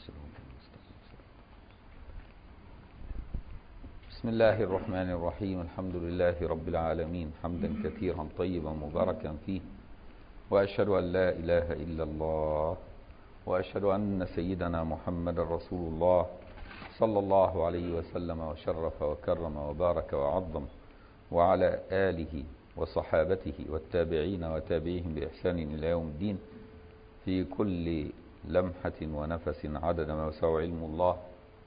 الصراط المستقيم بسم الله الرحمن الرحيم الحمد لله رب العالمين حمدا كثيرا طيبا مباركا فيه وأشهد أن لا إله إلا الله وأشهد أن سيدنا محمد رسول الله صلى الله عليه وسلم وشرف وكرم وبارك وعظم وعلى آله وصحابته والتابعين وتابعيهم بإحسان إلى يوم الدين في كل لمحة ونفس عدد ما وسع علم الله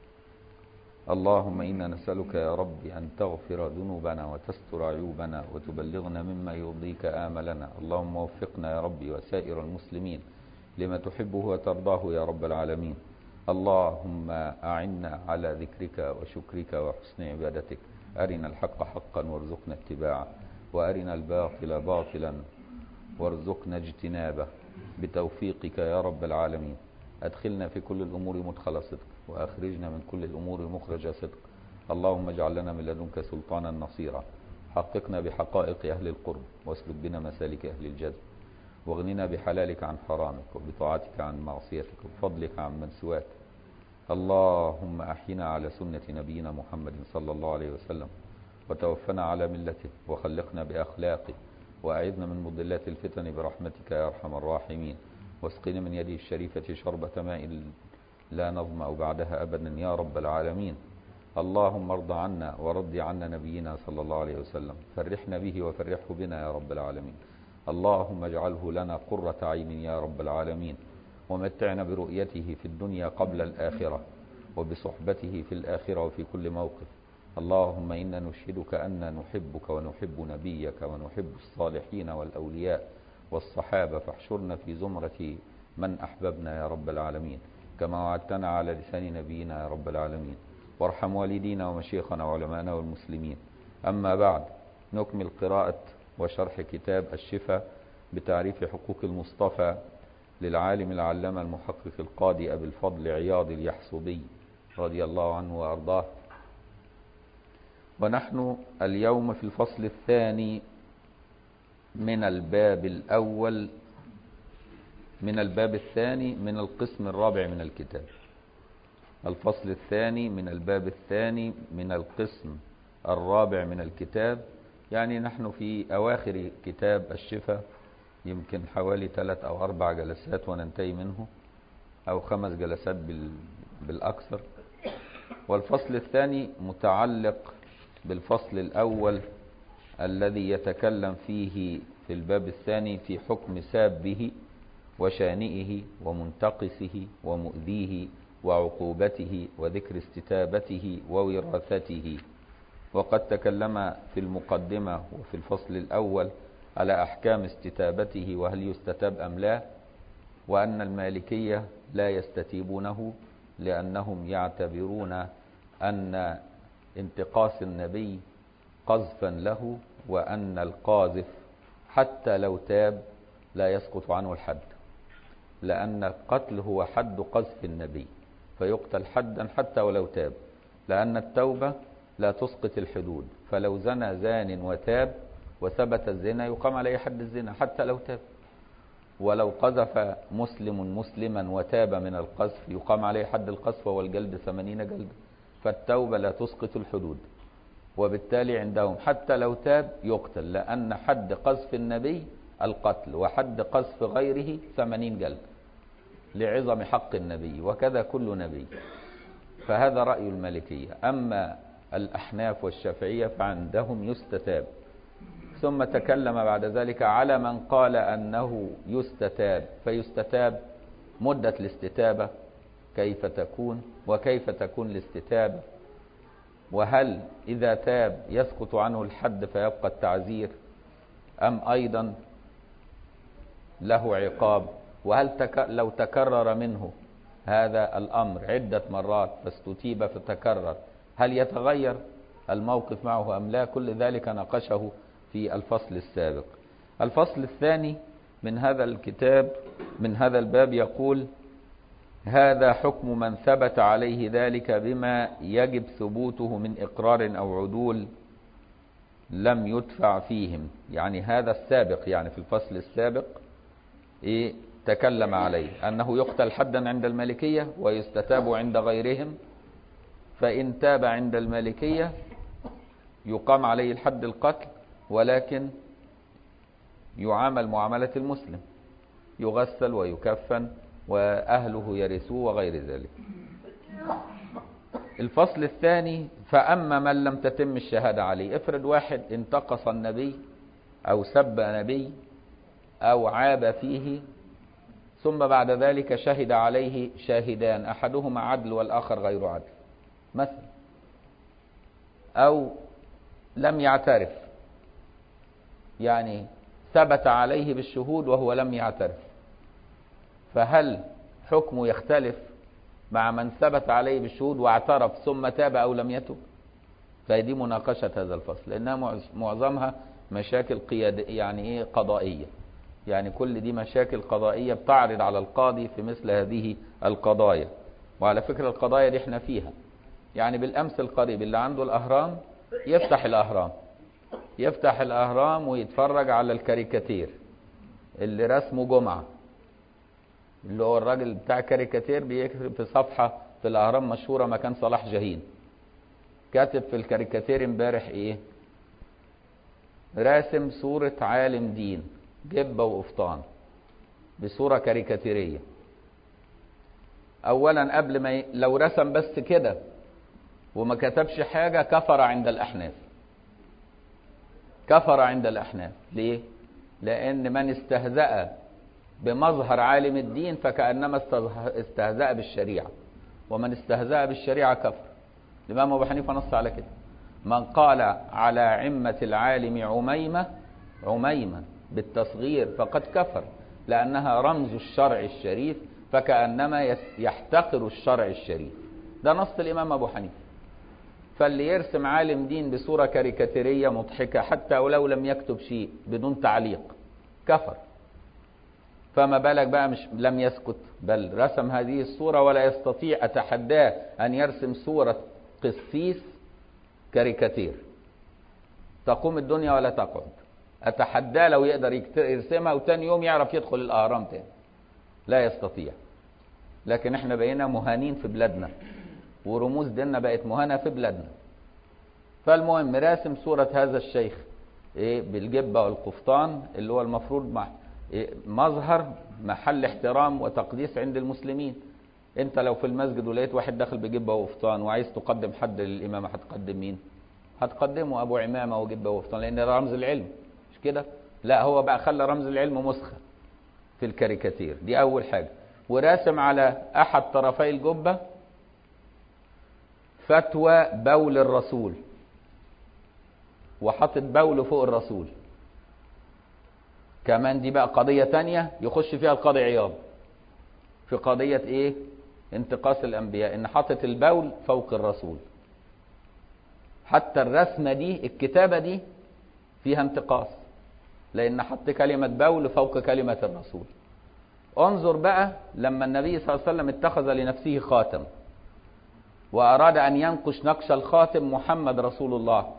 اللهم إنا نسألك يا رب أن تغفر ذنوبنا وتستر عيوبنا وتبلغنا مما يرضيك آملنا اللهم وفقنا يا رب وسائر المسلمين لما تحبه وترضاه يا رب العالمين اللهم أعنا على ذكرك وشكرك وحسن عبادتك أرنا الحق حقا وارزقنا اتباعه وأرنا الباطل باطلا وارزقنا اجتنابه بتوفيقك يا رب العالمين أدخلنا في كل الأمور مدخل صدق وأخرجنا من كل الأمور مخرج صدق اللهم اجعل لنا من لدنك سلطانا نصيرا حققنا بحقائق أهل القرب واسلك بنا مسالك أهل الجذب واغننا بحلالك عن حرامك وبطاعتك عن معصيتك وبفضلك عن من سواك اللهم أحينا على سنة نبينا محمد صلى الله عليه وسلم وتوفنا على ملته وخلقنا بأخلاقه وأعذنا من مضلات الفتن برحمتك يا أرحم الراحمين واسقنا من يده الشريفة شربة ماء لا نظمأ بعدها أبدا يا رب العالمين اللهم ارض عنا ورض عنا نبينا صلى الله عليه وسلم فرحنا به وفرحه بنا يا رب العالمين اللهم اجعله لنا قرة عين يا رب العالمين ومتعنا برؤيته في الدنيا قبل الآخرة وبصحبته في الآخرة وفي كل موقف اللهم إنا نشهدك أن نحبك ونحب نبيك ونحب الصالحين والأولياء والصحابة فاحشرنا في زمرة من أحببنا يا رب العالمين كما وعدتنا على لسان نبينا يا رب العالمين وارحم والدينا ومشيخنا وعلماءنا والمسلمين أما بعد نكمل قراءة وشرح كتاب الشفاء بتعريف حقوق المصطفى للعالم العلامة المحقق القاضي أبي الفضل عياض اليحصبي رضي الله عنه وأرضاه ونحن اليوم في الفصل الثاني من الباب الأول من الباب الثاني من القسم الرابع من الكتاب الفصل الثاني من الباب الثاني من القسم الرابع من الكتاب يعني نحن في أواخر كتاب الشفاء يمكن حوالي ثلاث أو أربع جلسات وننتهي منه أو خمس جلسات بالأكثر والفصل الثاني متعلق بالفصل الأول الذي يتكلم فيه في الباب الثاني في حكم سابه وشانئه ومنتقصه ومؤذيه وعقوبته وذكر استتابته ووراثته وقد تكلم في المقدمة وفي الفصل الأول على أحكام استتابته وهل يستتاب أم لا وأن المالكية لا يستتيبونه لأنهم يعتبرون أن انتقاص النبي قذفا له وأن القاذف حتى لو تاب لا يسقط عنه الحد لأن القتل هو حد قذف النبي فيقتل حدا حتى ولو تاب لأن التوبة لا تسقط الحدود فلو زنى زان وتاب وثبت الزنا يقام عليه حد الزنا حتى لو تاب ولو قذف مسلم مسلما وتاب من القذف يقام عليه حد القذف والجلد ثمانين جلد فالتوبة لا تسقط الحدود وبالتالي عندهم حتى لو تاب يقتل لأن حد قذف النبي القتل وحد قذف غيره ثمانين جلد لعظم حق النبي وكذا كل نبي فهذا رأي المالكية أما الأحناف والشافعية فعندهم يستتاب ثم تكلم بعد ذلك على من قال أنه يستتاب فيستتاب مدة الاستتابة كيف تكون وكيف تكون الاستتابة وهل إذا تاب يسقط عنه الحد فيبقى التعزير أم أيضا له عقاب وهل تك لو تكرر منه هذا الأمر عدة مرات فاستتيب فتكرر هل يتغير الموقف معه أم لا كل ذلك ناقشه في الفصل السابق الفصل الثاني من هذا الكتاب من هذا الباب يقول هذا حكم من ثبت عليه ذلك بما يجب ثبوته من إقرار أو عدول لم يدفع فيهم يعني هذا السابق يعني في الفصل السابق إيه تكلم عليه أنه يقتل حدا عند المالكية ويستتاب عند غيرهم فإن تاب عند المالكية يقام عليه الحد القتل ولكن يعامل معاملة المسلم يغسل ويكفن وأهله يرثوه وغير ذلك الفصل الثاني فأما من لم تتم الشهادة عليه افرض واحد انتقص النبي أو سب نبي أو عاب فيه ثم بعد ذلك شهد عليه شاهدان أحدهما عدل والآخر غير عدل مثلا أو لم يعترف يعني ثبت عليه بالشهود وهو لم يعترف فهل حكمه يختلف مع من ثبت عليه بالشهود واعترف ثم تاب أو لم يتب فدي مناقشة هذا الفصل لأنها معظمها مشاكل قياد يعني إيه قضائية يعني كل دي مشاكل قضائية بتعرض على القاضي في مثل هذه القضايا وعلى فكرة القضايا دي احنا فيها يعني بالأمس القريب اللي عنده الأهرام يفتح الأهرام يفتح الأهرام ويتفرج على الكاريكاتير اللي رسمه جمعة اللي هو الراجل بتاع كاريكاتير بيكتب في صفحة في الأهرام مشهورة مكان صلاح جاهين كاتب في الكاريكاتير امبارح ايه راسم صورة عالم دين جبة وقفطان بصورة كاريكاتيرية اولا قبل ما ي... لو رسم بس كده وما كتبش حاجة كفر عند الأحناف كفر عند الأحناف ليه؟ لأن من استهزأ بمظهر عالم الدين فكأنما استهزأ بالشريعة ومن استهزأ بالشريعة كفر الإمام أبو حنيفة نص على كده من قال على عمة العالم عميمة عميمة بالتصغير فقد كفر لأنها رمز الشرع الشريف فكأنما يحتقر الشرع الشريف ده نص الإمام أبو حنيفة فاللي يرسم عالم دين بصورة كاريكاتيرية مضحكة حتى ولو لم يكتب شيء بدون تعليق كفر فما بالك بقى مش لم يسكت بل رسم هذه الصورة ولا يستطيع أتحداه أن يرسم صورة قسيس كاريكاتير تقوم الدنيا ولا تقعد أتحداه لو يقدر يرسمها وتاني يوم يعرف يدخل الأهرام تاني لا يستطيع لكن احنا بقينا مهانين في بلادنا ورموز ديننا بقت مهانة في بلادنا فالمهم راسم صورة هذا الشيخ ايه بالجبة والقفطان اللي هو المفروض مع إيه مظهر محل احترام وتقديس عند المسلمين انت لو في المسجد ولقيت واحد داخل بجبة وقفطان وعايز تقدم حد للإمامة هتقدم مين هتقدمه أبو عمامة وجبة وقفطان لأن ده رمز العلم مش كده لا هو بقى خلى رمز العلم مسخة في الكاريكاتير دي أول حاجة وراسم على أحد طرفي الجبة فتوى بول الرسول وحطت بول فوق الرسول كمان دي بقى قضية تانية يخش فيها القاضي عياض في قضية ايه انتقاص الانبياء ان حطت البول فوق الرسول حتى الرسمة دي الكتابة دي فيها انتقاص لان حط كلمة بول فوق كلمة الرسول انظر بقى لما النبي صلى الله عليه وسلم اتخذ لنفسه خاتم وأراد أن ينقش نقش الخاتم محمد رسول الله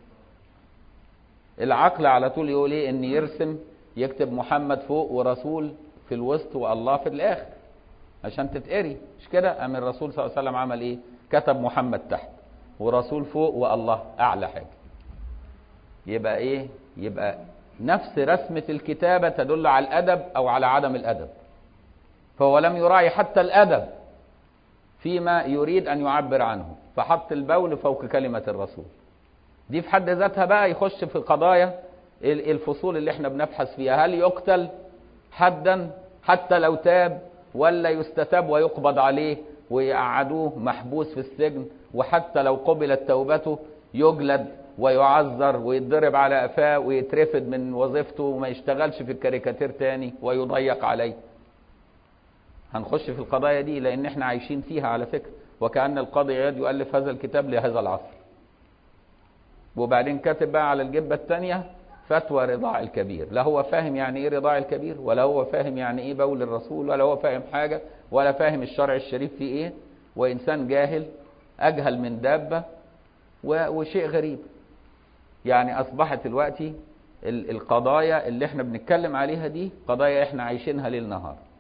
العقل على طول يقول ايه ان يرسم يكتب محمد فوق ورسول في الوسط والله في الاخر عشان تتقري مش كده ام الرسول صلى الله عليه وسلم عمل ايه كتب محمد تحت ورسول فوق والله اعلى حاجه يبقى ايه يبقى نفس رسمه الكتابه تدل على الادب او على عدم الادب فهو لم يراعي حتى الادب فيما يريد أن يعبر عنه فحط البول فوق كلمة الرسول دي في حد ذاتها بقى يخش في قضايا الفصول اللي احنا بنبحث فيها هل يقتل حدا حتى لو تاب ولا يستتاب ويقبض عليه ويقعدوه محبوس في السجن وحتى لو قبلت توبته يجلد ويعذر ويتضرب على قفاه ويترفد من وظيفته وما يشتغلش في الكاريكاتير تاني ويضيق عليه هنخش في القضايا دي لان احنا عايشين فيها على فكره وكأن القاضي عياد يؤلف هذا الكتاب لهذا العصر وبعدين كاتب بقى على الجبة الثانية فتوى رضاع الكبير لا هو فاهم يعني ايه رضاع الكبير ولا هو فاهم يعني ايه بول الرسول ولا هو فاهم حاجة ولا فاهم الشرع الشريف فيه ايه وانسان جاهل اجهل من دابة وشيء غريب يعني اصبحت دلوقتي القضايا اللي احنا بنتكلم عليها دي قضايا احنا عايشينها ليل نهار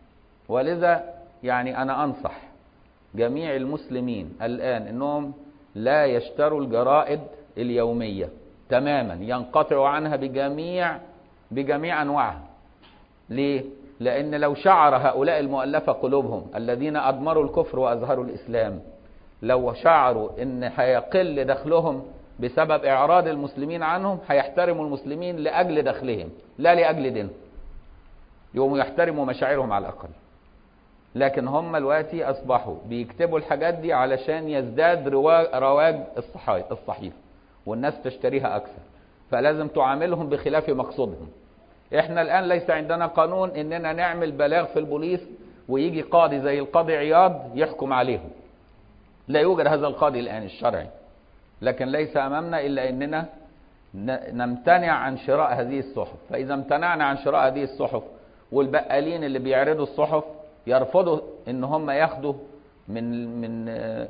ولذا يعني أنا أنصح جميع المسلمين الآن أنهم لا يشتروا الجرائد اليومية تماما ينقطعوا عنها بجميع بجميع أنواعها ليه؟ لأن لو شعر هؤلاء المؤلفة قلوبهم الذين أضمروا الكفر وأظهروا الإسلام لو شعروا أن هيقل دخلهم بسبب إعراض المسلمين عنهم هيحترموا المسلمين لأجل دخلهم لا لأجل دينهم يقوموا يحترموا مشاعرهم على الأقل لكن هم دلوقتي أصبحوا بيكتبوا الحاجات دي علشان يزداد رواج الصحيفة والناس تشتريها أكثر فلازم تعاملهم بخلاف مقصودهم احنا الآن ليس عندنا قانون اننا نعمل بلاغ في البوليس ويجي قاضي زي القاضي عياض يحكم عليهم لا يوجد هذا القاضي الآن الشرعي لكن ليس أمامنا إلا أننا نمتنع عن شراء هذه الصحف فإذا امتنعنا عن شراء هذه الصحف والبقالين اللي بيعرضوا الصحف يرفضوا ان هم ياخدوا من من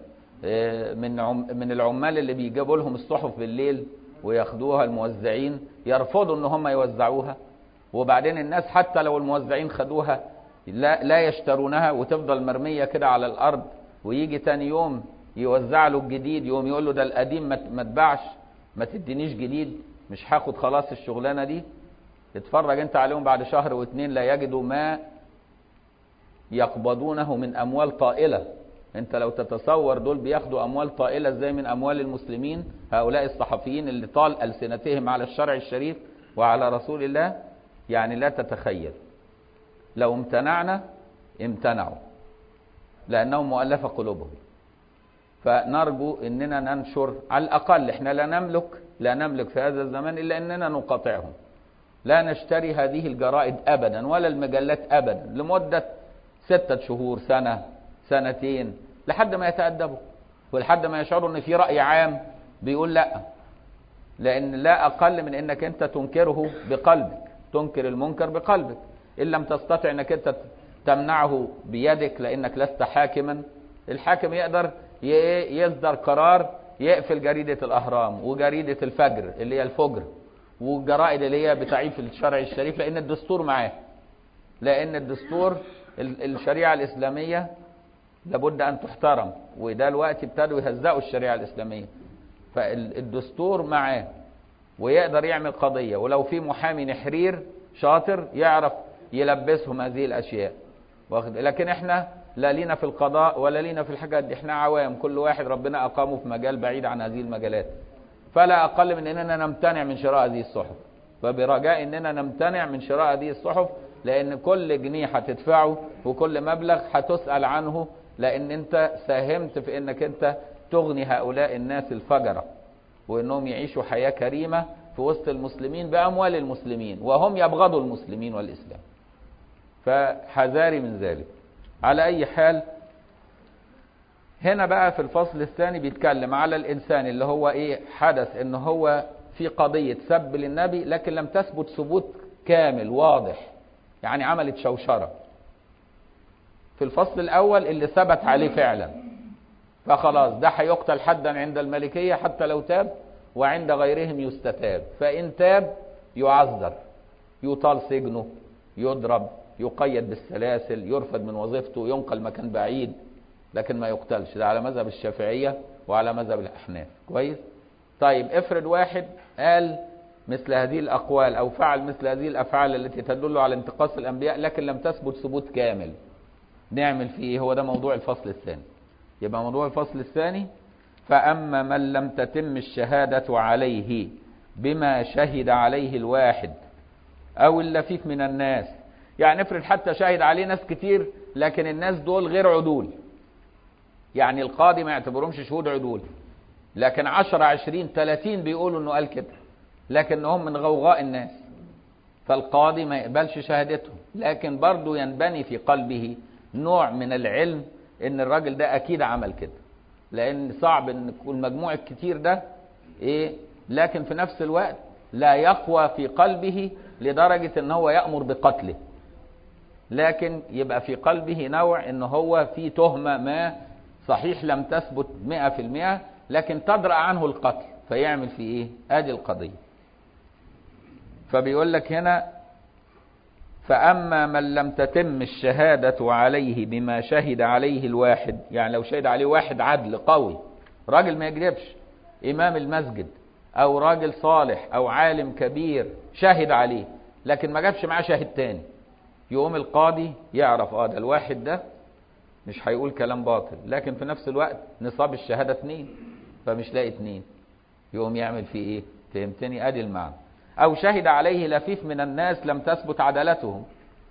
من من العمال اللي بيجيبوا لهم الصحف بالليل وياخدوها الموزعين يرفضوا ان هم يوزعوها وبعدين الناس حتى لو الموزعين خدوها لا لا يشترونها وتفضل مرميه كده على الارض ويجي تاني يوم يوزع له الجديد يوم يقول له ده القديم ما اتباعش ما تدينيش جديد مش هاخد خلاص الشغلانه دي اتفرج انت عليهم بعد شهر واتنين لا يجدوا ما يقبضونه من اموال طائله انت لو تتصور دول بياخدوا اموال طائله ازاي من اموال المسلمين هؤلاء الصحفيين اللي طال السنتهم على الشرع الشريف وعلى رسول الله يعني لا تتخيل لو امتنعنا امتنعوا لانهم مؤلفه قلوبهم فنرجو اننا ننشر على الاقل احنا لا نملك لا نملك في هذا الزمان الا اننا نقاطعهم لا نشتري هذه الجرائد ابدا ولا المجلات ابدا لمده ستة شهور سنة سنتين لحد ما يتأدبوا ولحد ما يشعروا ان في رأي عام بيقول لا لان لا اقل من انك انت تنكره بقلبك تنكر المنكر بقلبك ان لم تستطع انك انت تمنعه بيدك لانك لست حاكما الحاكم يقدر يصدر قرار يقفل جريدة الاهرام وجريدة الفجر اللي هي الفجر والجرائد اللي هي بتعيف الشرع الشريف لان الدستور معاه لان الدستور الشريعة الإسلامية لابد أن تحترم وده الوقت ابتدوا يهزقوا الشريعة الإسلامية فالدستور معاه ويقدر يعمل قضية ولو في محامي نحرير شاطر يعرف يلبسهم هذه الأشياء لكن احنا لا لينا في القضاء ولا لينا في الحاجات دي احنا عوام كل واحد ربنا أقامه في مجال بعيد عن هذه المجالات فلا أقل من أننا نمتنع من شراء هذه الصحف فبرجاء أننا نمتنع من شراء هذه الصحف لان كل جنيه هتدفعه وكل مبلغ هتسأل عنه لان انت ساهمت في انك انت تغني هؤلاء الناس الفجرة وانهم يعيشوا حياة كريمة في وسط المسلمين باموال المسلمين وهم يبغضوا المسلمين والاسلام فحذاري من ذلك على اي حال هنا بقى في الفصل الثاني بيتكلم على الانسان اللي هو ايه حدث ان هو في قضية سب للنبي لكن لم تثبت ثبوت كامل واضح يعني عملت شوشرة في الفصل الأول اللي ثبت عليه فعلا فخلاص ده هيقتل حدا عند الملكية حتى لو تاب وعند غيرهم يستتاب فإن تاب يعذر يطال سجنه يضرب يقيد بالسلاسل يرفد من وظيفته ينقل مكان بعيد لكن ما يقتلش ده على مذهب الشافعية وعلى مذهب الأحناف كويس طيب افرض واحد قال مثل هذه الأقوال أو فعل مثل هذه الأفعال التي تدل على انتقاص الأنبياء لكن لم تثبت ثبوت كامل نعمل فيه إيه هو ده موضوع الفصل الثاني يبقى موضوع الفصل الثاني فأما من لم تتم الشهادة عليه بما شهد عليه الواحد أو اللفيف من الناس يعني افرض حتى شهد عليه ناس كتير لكن الناس دول غير عدول يعني القاضي ما يعتبرهمش شهود عدول لكن عشرة عشرين تلاتين بيقولوا انه قال كده لكنهم من غوغاء الناس فالقاضي ما يقبلش شهادتهم لكن برضه ينبني في قلبه نوع من العلم ان الراجل ده اكيد عمل كده لان صعب ان المجموع الكتير ده ايه لكن في نفس الوقت لا يقوى في قلبه لدرجة ان هو يأمر بقتله لكن يبقى في قلبه نوع ان هو في تهمة ما صحيح لم تثبت مئة في المئة لكن تدرأ عنه القتل فيعمل في ايه ادي القضية فبيقول لك هنا فأما من لم تتم الشهادة عليه بما شهد عليه الواحد يعني لو شهد عليه واحد عدل قوي راجل ما يكذبش إمام المسجد أو راجل صالح أو عالم كبير شهد عليه لكن ما جابش معاه شاهد تاني يقوم القاضي يعرف اه ده الواحد ده مش هيقول كلام باطل لكن في نفس الوقت نصاب الشهادة اتنين فمش لاقي اتنين يقوم يعمل فيه ايه فهمتني ادي المعنى او شهد عليه لفيف من الناس لم تثبت عدالتهم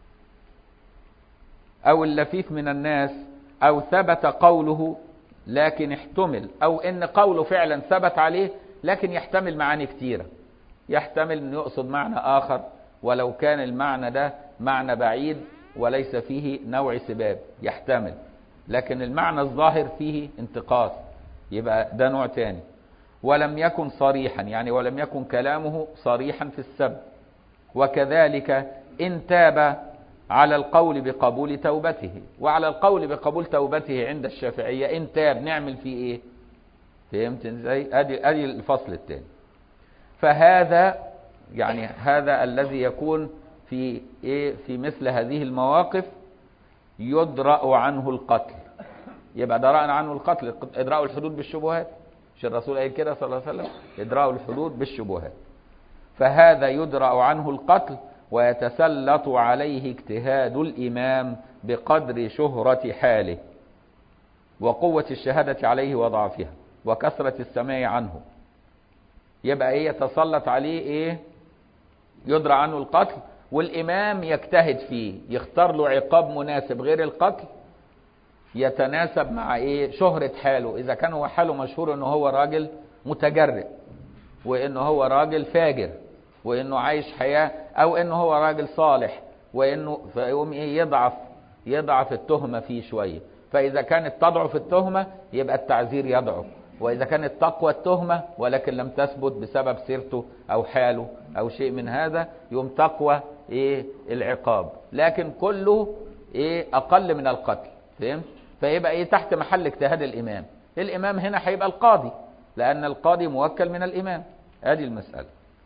او اللفيف من الناس او ثبت قوله لكن احتمل او ان قوله فعلا ثبت عليه لكن يحتمل معاني كتيرة يحتمل ان يقصد معنى اخر ولو كان المعنى ده معنى بعيد وليس فيه نوع سباب يحتمل لكن المعنى الظاهر فيه انتقاص يبقى ده نوع تاني ولم يكن صريحا يعني ولم يكن كلامه صريحا في السب وكذلك إن تاب على القول بقبول توبته وعلى القول بقبول توبته عند الشافعية إن تاب نعمل فيه إيه فهمت ازاي ادي ادي الفصل الثاني فهذا يعني هذا الذي يكون في ايه في مثل هذه المواقف يدرأ عنه القتل يبقى درأ عنه القتل ادراء الحدود بالشبهات مش الرسول قال كده صلى الله عليه وسلم ادراء الحدود بالشبهات فهذا يدرأ عنه القتل ويتسلط عليه اجتهاد الإمام بقدر شهرة حاله وقوة الشهادة عليه وضعفها وكثرة السماع عنه يبقى ايه يتسلط عليه ايه يدرى عنه القتل والإمام يجتهد فيه يختار له عقاب مناسب غير القتل يتناسب مع ايه شهرة حاله اذا كان هو حاله مشهور انه هو راجل متجرئ وانه هو راجل فاجر وانه عايش حياة او انه هو راجل صالح وانه فيقوم ايه يضعف يضعف التهمة فيه شوية فاذا كانت تضعف التهمة يبقى التعزير يضعف واذا كانت تقوى التهمة ولكن لم تثبت بسبب سيرته او حاله او شيء من هذا يوم تقوى ايه العقاب لكن كله ايه اقل من القتل فهمت فيبقى ايه تحت محل اجتهاد الامام الامام هنا هيبقى القاضي لان القاضي موكل من الامام ادي المسألة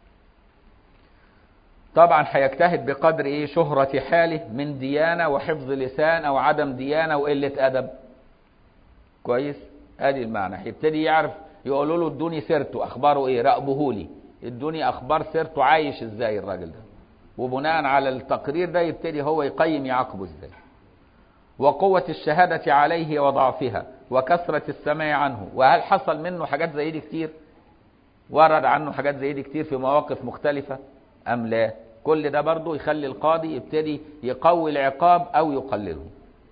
طبعا هيجتهد بقدر ايه شهرة حاله من ديانة وحفظ لسان او عدم ديانة وقلة ادب كويس ادي المعنى هيبتدي يعرف يقولوا له ادوني سيرته اخباره ايه راقبوه لي ادوني اخبار سيرته عايش ازاي الراجل ده وبناء على التقرير ده يبتدي هو يقيم يعاقبه ازاي وقوة الشهادة عليه وضعفها وكثرة السماع عنه وهل حصل منه حاجات زي دي كتير ورد عنه حاجات زي دي كتير في مواقف مختلفة أم لا كل ده برضو يخلي القاضي يبتدي يقوي العقاب أو يقلله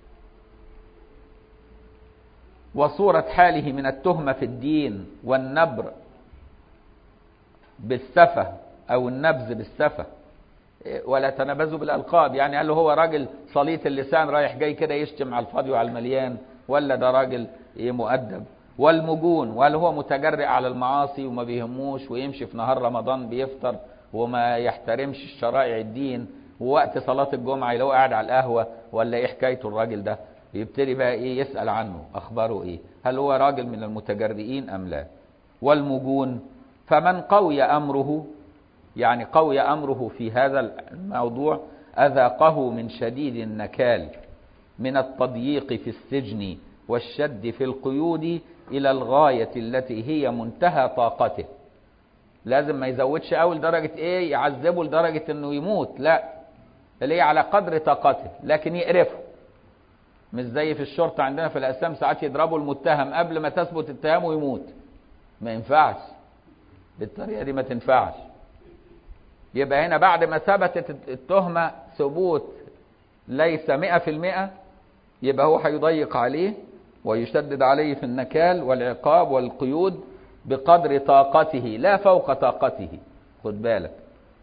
وصورة حاله من التهمة في الدين والنبر بالسفة أو النبذ بالسفة ولا تنبذوا بالألقاب يعني قال له هو راجل صليت اللسان رايح جاي كده يشتم على الفاضي وعلى المليان ولا ده راجل مؤدب والمجون وهل هو متجرئ على المعاصي وما بيهموش ويمشي في نهار رمضان بيفطر وما يحترمش الشرائع الدين ووقت صلاة الجمعة يلاقوه قاعد على القهوة ولا ايه حكايته الراجل ده يبتدي بقى ايه يسأل عنه اخباره ايه هل هو راجل من المتجرئين ام لا والمجون فمن قوي امره يعني قوي امره في هذا الموضوع اذاقه من شديد النكال من التضييق في السجن والشد في القيود الى الغاية التي هي منتهى طاقته لازم ما يزودش قوي لدرجة ايه يعذبه لدرجة انه يموت لا اللي هي على قدر طاقته لكن يقرفه مش زي في الشرطة عندنا في الأقسام ساعات يضربوا المتهم قبل ما تثبت اتهامه يموت ما ينفعش بالطريقة دي ما تنفعش يبقى هنا بعد ما ثبتت التهمة ثبوت ليس مئة في المئة يبقى هو هيضيق عليه ويشدد عليه في النكال والعقاب والقيود بقدر طاقته لا فوق طاقته خد بالك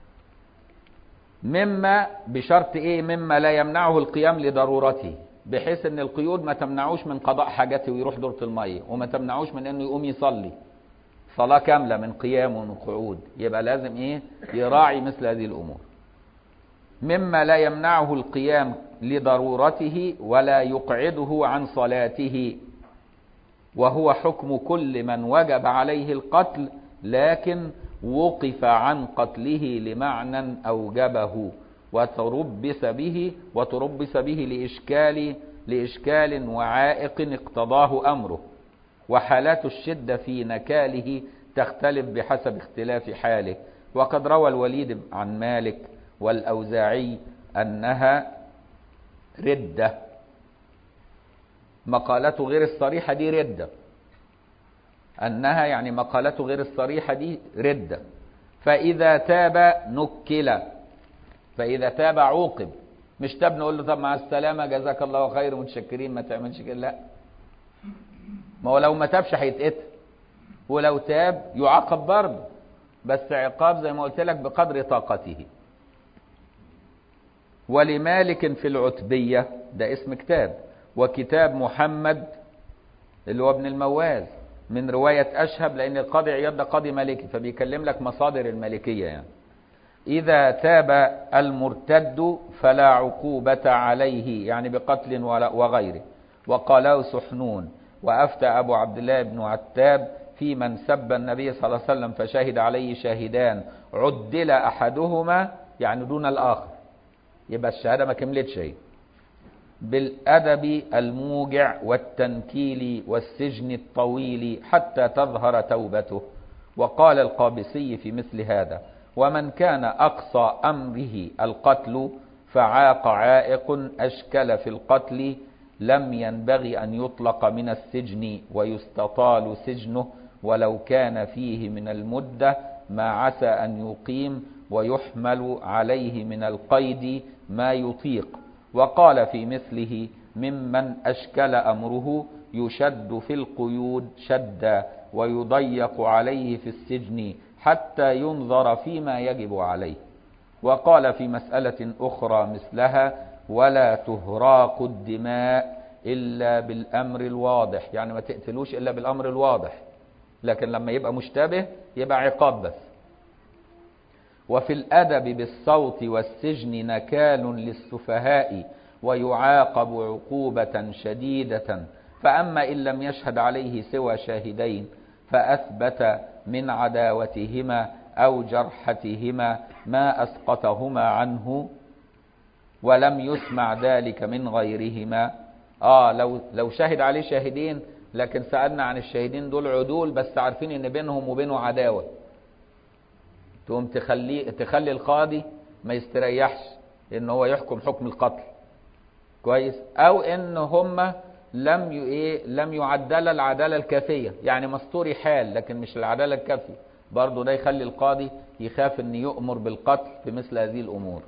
مما بشرط ايه مما لا يمنعه القيام لضرورته بحيث ان القيود ما تمنعوش من قضاء حاجته ويروح دورة المية وما تمنعوش من انه يقوم يصلي صلاة كاملة من قيام وقعود يبقى لازم ايه يراعي مثل هذه الامور مما لا يمنعه القيام لضرورته ولا يقعده عن صلاته وهو حكم كل من وجب عليه القتل لكن وقف عن قتله لمعنى أوجبه وتربس به وتربس به لإشكال لإشكال وعائق اقتضاه أمره وحالات الشدة في نكاله تختلف بحسب اختلاف حاله وقد روى الوليد عن مالك والأوزاعي أنها ردة مقالته غير الصريحة دي ردة أنها يعني مقالته غير الصريحة دي ردة فإذا تاب نكل فإذا تاب عوقب مش تاب نقول له طب مع السلامة جزاك الله خير متشكرين ما تعملش كده لا ما هو لو ما تابش هيتقتل ولو تاب يعاقب برضه بس عقاب زي ما قلت لك بقدر طاقته ولمالك في العتبية ده اسم كتاب وكتاب محمد اللي هو ابن المواز من رواية أشهب لأن القاضي عياض ده قاضي مالكي فبيكلم لك مصادر المالكية يعني إذا تاب المرتد فلا عقوبة عليه يعني بقتل وغيره وقاله سحنون وأفتى أبو عبد الله بن عتاب في من سب النبي صلى الله عليه وسلم فشهد عليه شاهدان عدل أحدهما يعني دون الآخر يبقى الشهادة ما كملتش شيء بالأدب الموجع والتنكيل والسجن الطويل حتى تظهر توبته وقال القابسي في مثل هذا ومن كان أقصى أمره القتل فعاق عائق أشكل في القتل لم ينبغي أن يطلق من السجن ويستطال سجنه ولو كان فيه من المدة ما عسى أن يقيم ويحمل عليه من القيد ما يطيق وقال في مثله ممن أشكل أمره يشد في القيود شدا ويضيق عليه في السجن حتى ينظر فيما يجب عليه وقال في مسألة أخرى مثلها ولا تهراق الدماء إلا بالأمر الواضح يعني ما تقتلوش إلا بالأمر الواضح لكن لما يبقى مشتبه يبقى عقاب بس وفي الأدب بالصوت والسجن نكال للسفهاء ويعاقب عقوبة شديدة فأما إن لم يشهد عليه سوى شاهدين فأثبت من عداوتهما أو جرحتهما ما أسقطهما عنه ولم يسمع ذلك من غيرهما آه لو لو شهد عليه شاهدين لكن سألنا عن الشاهدين دول عدول بس عارفين إن بينهم وبينه عداوة تقوم تخلي تخلي القاضي ما يستريحش ان هو يحكم حكم القتل كويس او ان هم لم ي... ايه لم يعدل العداله الكافيه يعني مستوري حال لكن مش العداله الكافيه برضه ده يخلي القاضي يخاف ان يؤمر بالقتل في مثل هذه الامور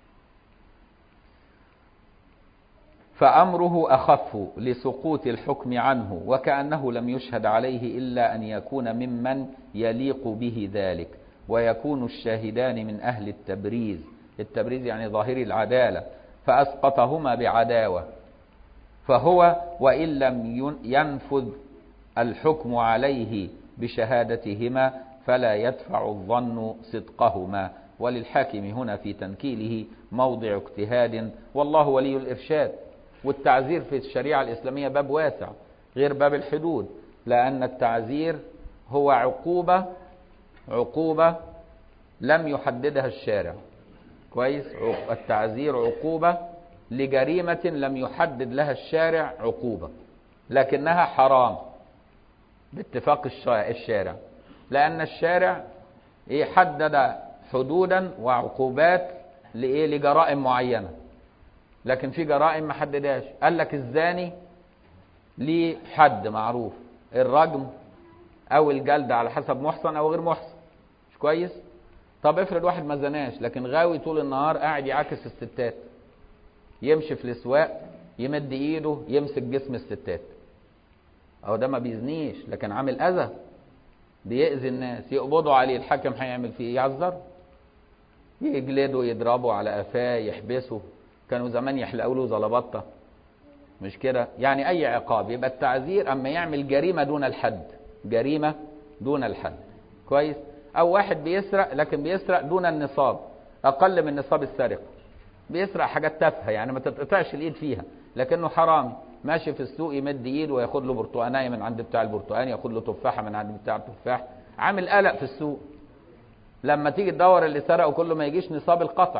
فامره اخف لسقوط الحكم عنه وكانه لم يشهد عليه الا ان يكون ممن يليق به ذلك ويكون الشاهدان من أهل التبريز التبريز يعني ظاهر العدالة فأسقطهما بعداوة فهو وإن لم ينفذ الحكم عليه بشهادتهما فلا يدفع الظن صدقهما وللحاكم هنا في تنكيله موضع اجتهاد والله ولي الإرشاد والتعزير في الشريعة الإسلامية باب واسع غير باب الحدود لأن التعزير هو عقوبة عقوبة لم يحددها الشارع كويس التعزير عقوبة لجريمة لم يحدد لها الشارع عقوبة لكنها حرام باتفاق الشارع لأن الشارع إيه حدد حدودا وعقوبات لإيه لجرائم معينة لكن في جرائم ما حددهاش قال لك الزاني ليه حد معروف الرجم أو الجلد على حسب محصن أو غير محصن مش كويس طب افرض واحد ما زناش لكن غاوي طول النهار قاعد يعاكس الستات يمشي في الاسواق يمد ايده يمسك جسم الستات اهو ده ما بيزنيش لكن عامل اذى بيأذي الناس يقبضوا عليه الحاكم هيعمل فيه ايه يعذر يجلده يضربه على قفاه يحبسه كانوا زمان يحلقوا له زلبطه مش كده يعني اي عقاب يبقى التعذير اما يعمل جريمه دون الحد جريمه دون الحد كويس او واحد بيسرق لكن بيسرق دون النصاب اقل من نصاب السرقه بيسرق حاجات تافهه يعني ما تتقطعش الايد فيها لكنه حرام ماشي في السوق يمد ايده وياخد له برتقانيه من عند بتاع البرتقان ياخد له تفاحه من عند بتاع التفاح عامل قلق في السوق لما تيجي تدور اللي سرقه كله ما يجيش نصاب القطع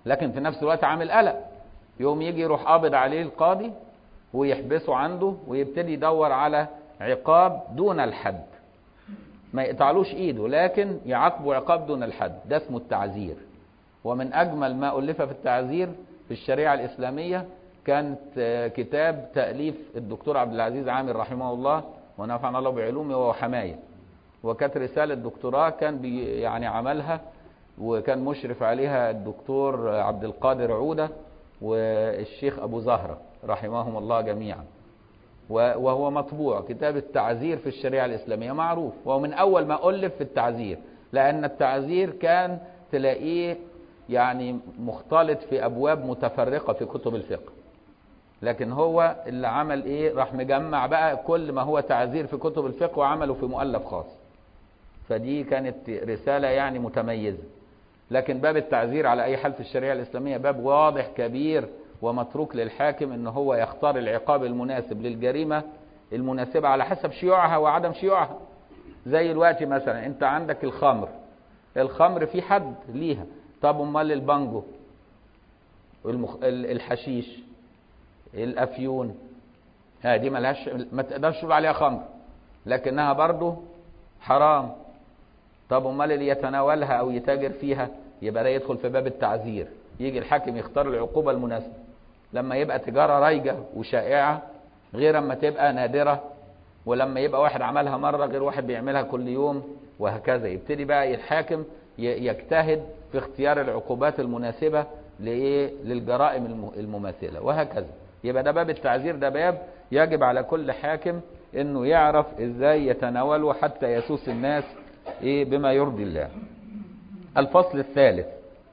لكن في نفس الوقت عامل قلق يوم يجي يروح قابض عليه القاضي ويحبسه عنده ويبتدي يدور على عقاب دون الحد ما يقطعلوش ايده لكن يعاقبه عقاب دون الحد ده اسمه التعزير ومن اجمل ما الف في التعزير في الشريعه الاسلاميه كانت كتاب تاليف الدكتور عبد العزيز عامر رحمه الله ونفعنا الله بعلومه وهو حمايه وكانت رساله دكتوراه كان بي يعني عملها وكان مشرف عليها الدكتور عبد القادر عوده والشيخ ابو زهره رحمهم الله جميعا وهو مطبوع كتاب التعزير في الشريعة الإسلامية معروف وهو من أول ما ألف في التعزير لأن التعزير كان تلاقيه يعني مختلط في أبواب متفرقة في كتب الفقه لكن هو اللي عمل إيه راح مجمع بقى كل ما هو تعزير في كتب الفقه وعمله في مؤلف خاص فدي كانت رسالة يعني متميزة لكن باب التعزير على أي حال في الشريعة الإسلامية باب واضح كبير ومتروك للحاكم ان هو يختار العقاب المناسب للجريمة المناسبة على حسب شيوعها وعدم شيوعها زي الوقت مثلا انت عندك الخمر الخمر في حد ليها طب امال البانجو المخ... الحشيش الافيون هذه ملهاش ما تقدرش تقول عليها خمر لكنها برضه حرام طب امال اللي يتناولها او يتاجر فيها يبقى ده يدخل في باب التعزير يجي الحاكم يختار العقوبة المناسبة لما يبقى تجارة رايجة وشائعة غير اما تبقى نادرة ولما يبقى واحد عملها مرة غير واحد بيعملها كل يوم وهكذا يبتدي بقى الحاكم يجتهد في اختيار العقوبات المناسبة لإيه للجرائم المماثلة وهكذا يبقى ده باب التعزير ده باب يجب على كل حاكم انه يعرف ازاي يتناوله حتى يسوس الناس ايه بما يرضي الله الفصل الثالث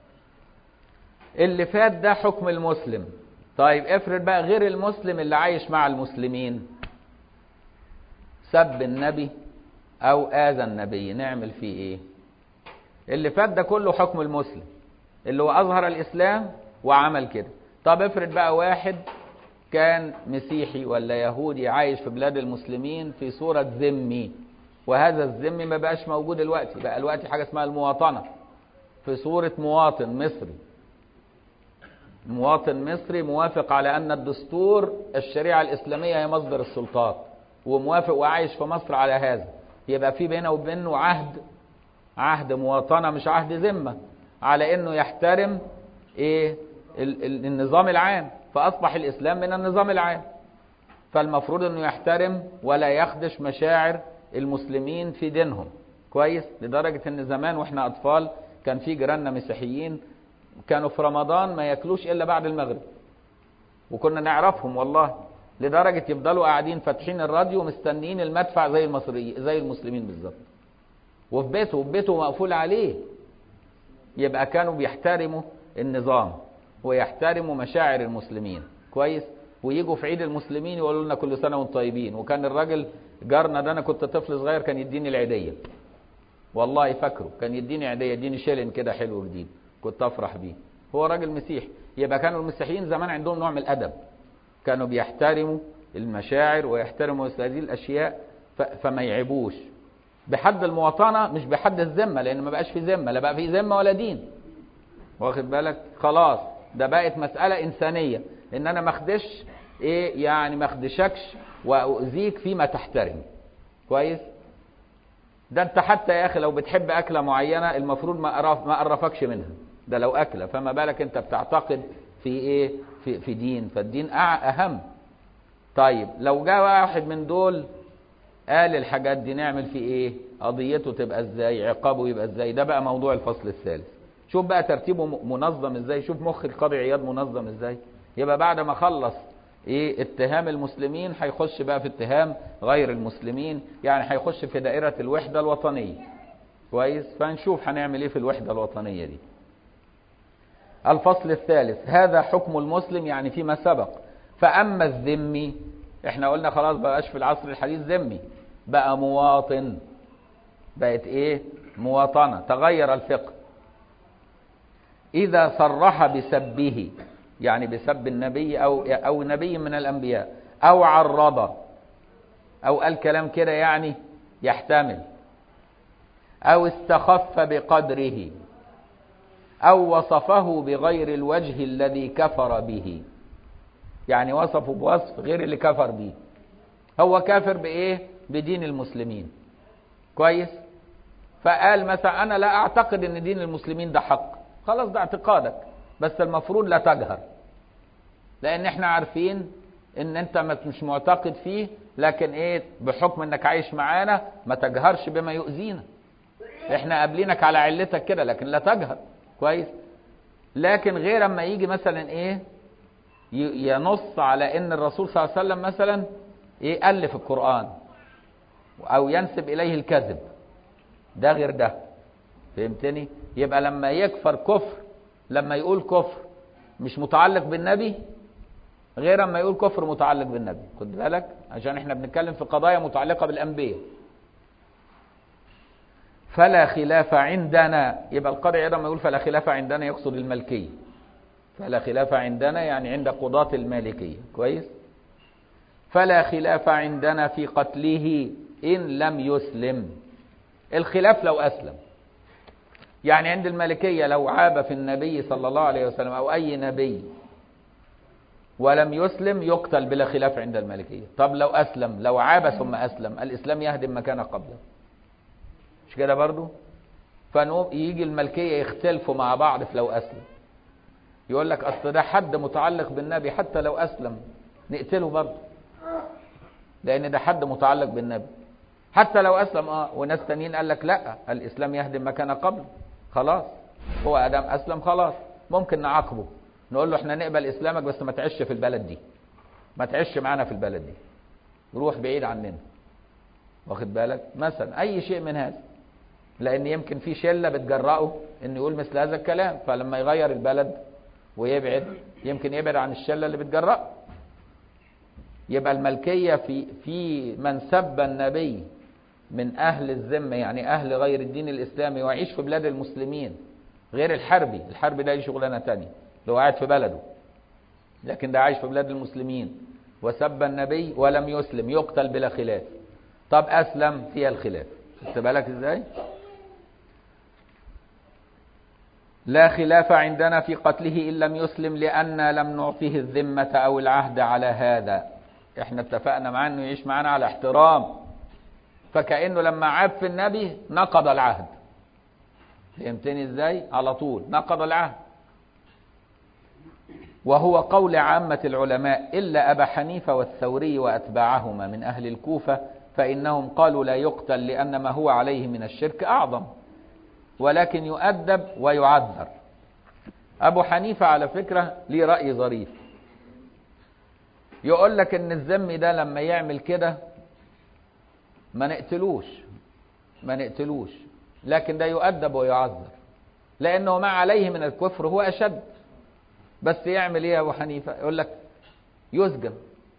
اللي فات ده حكم المسلم طيب افرض بقى غير المسلم اللي عايش مع المسلمين سب النبي او اذى النبي نعمل فيه ايه اللي فات ده كله حكم المسلم اللي هو اظهر الاسلام وعمل كده طب افرض بقى واحد كان مسيحي ولا يهودي عايش في بلاد المسلمين في صورة ذمي وهذا الذمي ما بقاش موجود دلوقتي بقى دلوقتي حاجة اسمها المواطنة في صورة مواطن مصري مواطن مصري موافق على أن الدستور الشريعة الإسلامية هي مصدر السلطات وموافق وعايش في مصر على هذا يبقى في بينه وبينه عهد عهد مواطنة مش عهد ذمة على أنه يحترم إيه ال ال النظام العام فأصبح الإسلام من النظام العام فالمفروض أنه يحترم ولا يخدش مشاعر المسلمين في دينهم كويس لدرجة أن زمان وإحنا أطفال كان في جيراننا مسيحيين كانوا في رمضان ما ياكلوش الا بعد المغرب وكنا نعرفهم والله لدرجة يفضلوا قاعدين فاتحين الراديو مستنيين المدفع زي المصري زي المسلمين بالظبط وفي بيته وفي بيته مقفول عليه يبقى كانوا بيحترموا النظام ويحترموا مشاعر المسلمين كويس ويجوا في عيد المسلمين يقولوا لنا كل سنه وانتم طيبين وكان الراجل جارنا ده انا كنت طفل صغير كان يديني العيديه والله فاكره كان يديني عيديه يديني شيلن كده حلو جديد كنت افرح بيه هو راجل مسيحي يبقى كانوا المسيحيين زمان عندهم نوع من الادب كانوا بيحترموا المشاعر ويحترموا هذه الاشياء فما يعيبوش بحد المواطنه مش بحد الذمه لان ما بقاش في ذمه لا بقى في ذمه ولا دين واخد بالك خلاص ده بقت مساله انسانيه ان انا ما اخدش ايه يعني ما اخدشكش واؤذيك فيما تحترم كويس ده انت حتى يا اخي لو بتحب اكله معينه المفروض ما أعرف ما اعرفكش منها ده لو اكله فما بالك انت بتعتقد في ايه في, في دين فالدين اهم طيب لو جاء واحد من دول قال الحاجات دي نعمل فيه ايه قضيته تبقى ازاي عقابه يبقى ازاي ده بقى موضوع الفصل الثالث شوف بقى ترتيبه منظم ازاي شوف مخ القاضي عياض منظم ازاي يبقى بعد ما خلص ايه اتهام المسلمين هيخش بقى في اتهام غير المسلمين يعني هيخش في دائرة الوحدة الوطنية كويس فنشوف هنعمل ايه في الوحدة الوطنية دي الفصل الثالث هذا حكم المسلم يعني فيما سبق فأما الذمي احنا قلنا خلاص بقاش في العصر الحديث ذمي بقى مواطن بقت ايه مواطنة تغير الفقه إذا صرح بسبه يعني بسب النبي أو أو نبي من الأنبياء أو عرض أو قال كلام كده يعني يحتمل أو استخف بقدره أو وصفه بغير الوجه الذي كفر به يعني وصفه بوصف غير اللي كفر به هو كافر بإيه بدين المسلمين كويس فقال مثلا أنا لا أعتقد أن دين المسلمين ده حق خلاص ده اعتقادك بس المفروض لا تجهر لأن احنا عارفين ان انت مش معتقد فيه لكن ايه بحكم انك عايش معانا ما تجهرش بما يؤذينا احنا قابلينك على علتك كده لكن لا تجهر كويس لكن غير اما يجي مثلا ايه ينص على ان الرسول صلى الله عليه وسلم مثلا ايه الف القران او ينسب اليه الكذب ده غير ده فهمتني يبقى لما يكفر كفر لما يقول كفر مش متعلق بالنبي غير اما يقول كفر متعلق بالنبي خد بالك عشان احنا بنتكلم في قضايا متعلقه بالانبياء فلا خلاف عندنا يبقى القاضي عياض لما يقول فلا خلاف عندنا يقصد الملكيه فلا خلاف عندنا يعني عند قضاة المالكيه كويس فلا خلاف عندنا في قتله ان لم يسلم الخلاف لو اسلم يعني عند المالكيه لو عاب في النبي صلى الله عليه وسلم او اي نبي ولم يسلم يقتل بلا خلاف عند المالكية طب لو أسلم لو عاب ثم أسلم الإسلام يهدم ما كان قبله مش كده برضو فنقوم يجي الملكية يختلفوا مع بعض في لو أسلم يقول لك أصل ده حد متعلق بالنبي حتى لو أسلم نقتله برضو لأن ده حد متعلق بالنبي حتى لو أسلم آه وناس تانيين قال لك لا الإسلام يهدم ما كان قبله خلاص هو أدام أسلم خلاص ممكن نعاقبه نقول له احنا نقبل اسلامك بس ما تعيش في البلد دي ما تعيش معانا في البلد دي روح بعيد عننا واخد بالك مثلا اي شيء من هذا لان يمكن في شله بتجرأه انه يقول مثل هذا الكلام فلما يغير البلد ويبعد يمكن يبعد عن الشله اللي بتجرأه يبقى الملكيه في في من سب النبي من اهل الذمه يعني اهل غير الدين الاسلامي ويعيش في بلاد المسلمين غير الحربي الحربي ده شغلانه تانية لو قاعد في بلده لكن ده عايش في بلاد المسلمين وسب النبي ولم يسلم يقتل بلا خلاف طب اسلم فيها الخلاف خدت بالك ازاي لا خلاف عندنا في قتله ان لم يسلم لان لم نعطيه الذمه او العهد على هذا احنا اتفقنا معاه انه يعيش معانا على احترام فكانه لما عاب في النبي نقض العهد فهمتني ازاي على طول نقض العهد وهو قول عامة العلماء إلا أبا حنيفة والثوري وأتباعهما من أهل الكوفة فإنهم قالوا لا يقتل لأن ما هو عليه من الشرك أعظم ولكن يؤدب ويعذر أبو حنيفة على فكرة ليه رأي ظريف يقول لك إن الذم ده لما يعمل كده ما نقتلوش ما نقتلوش لكن ده يؤدب ويعذر لأنه ما عليه من الكفر هو أشد بس يعمل ايه يا ابو حنيفه يقول لك يسجن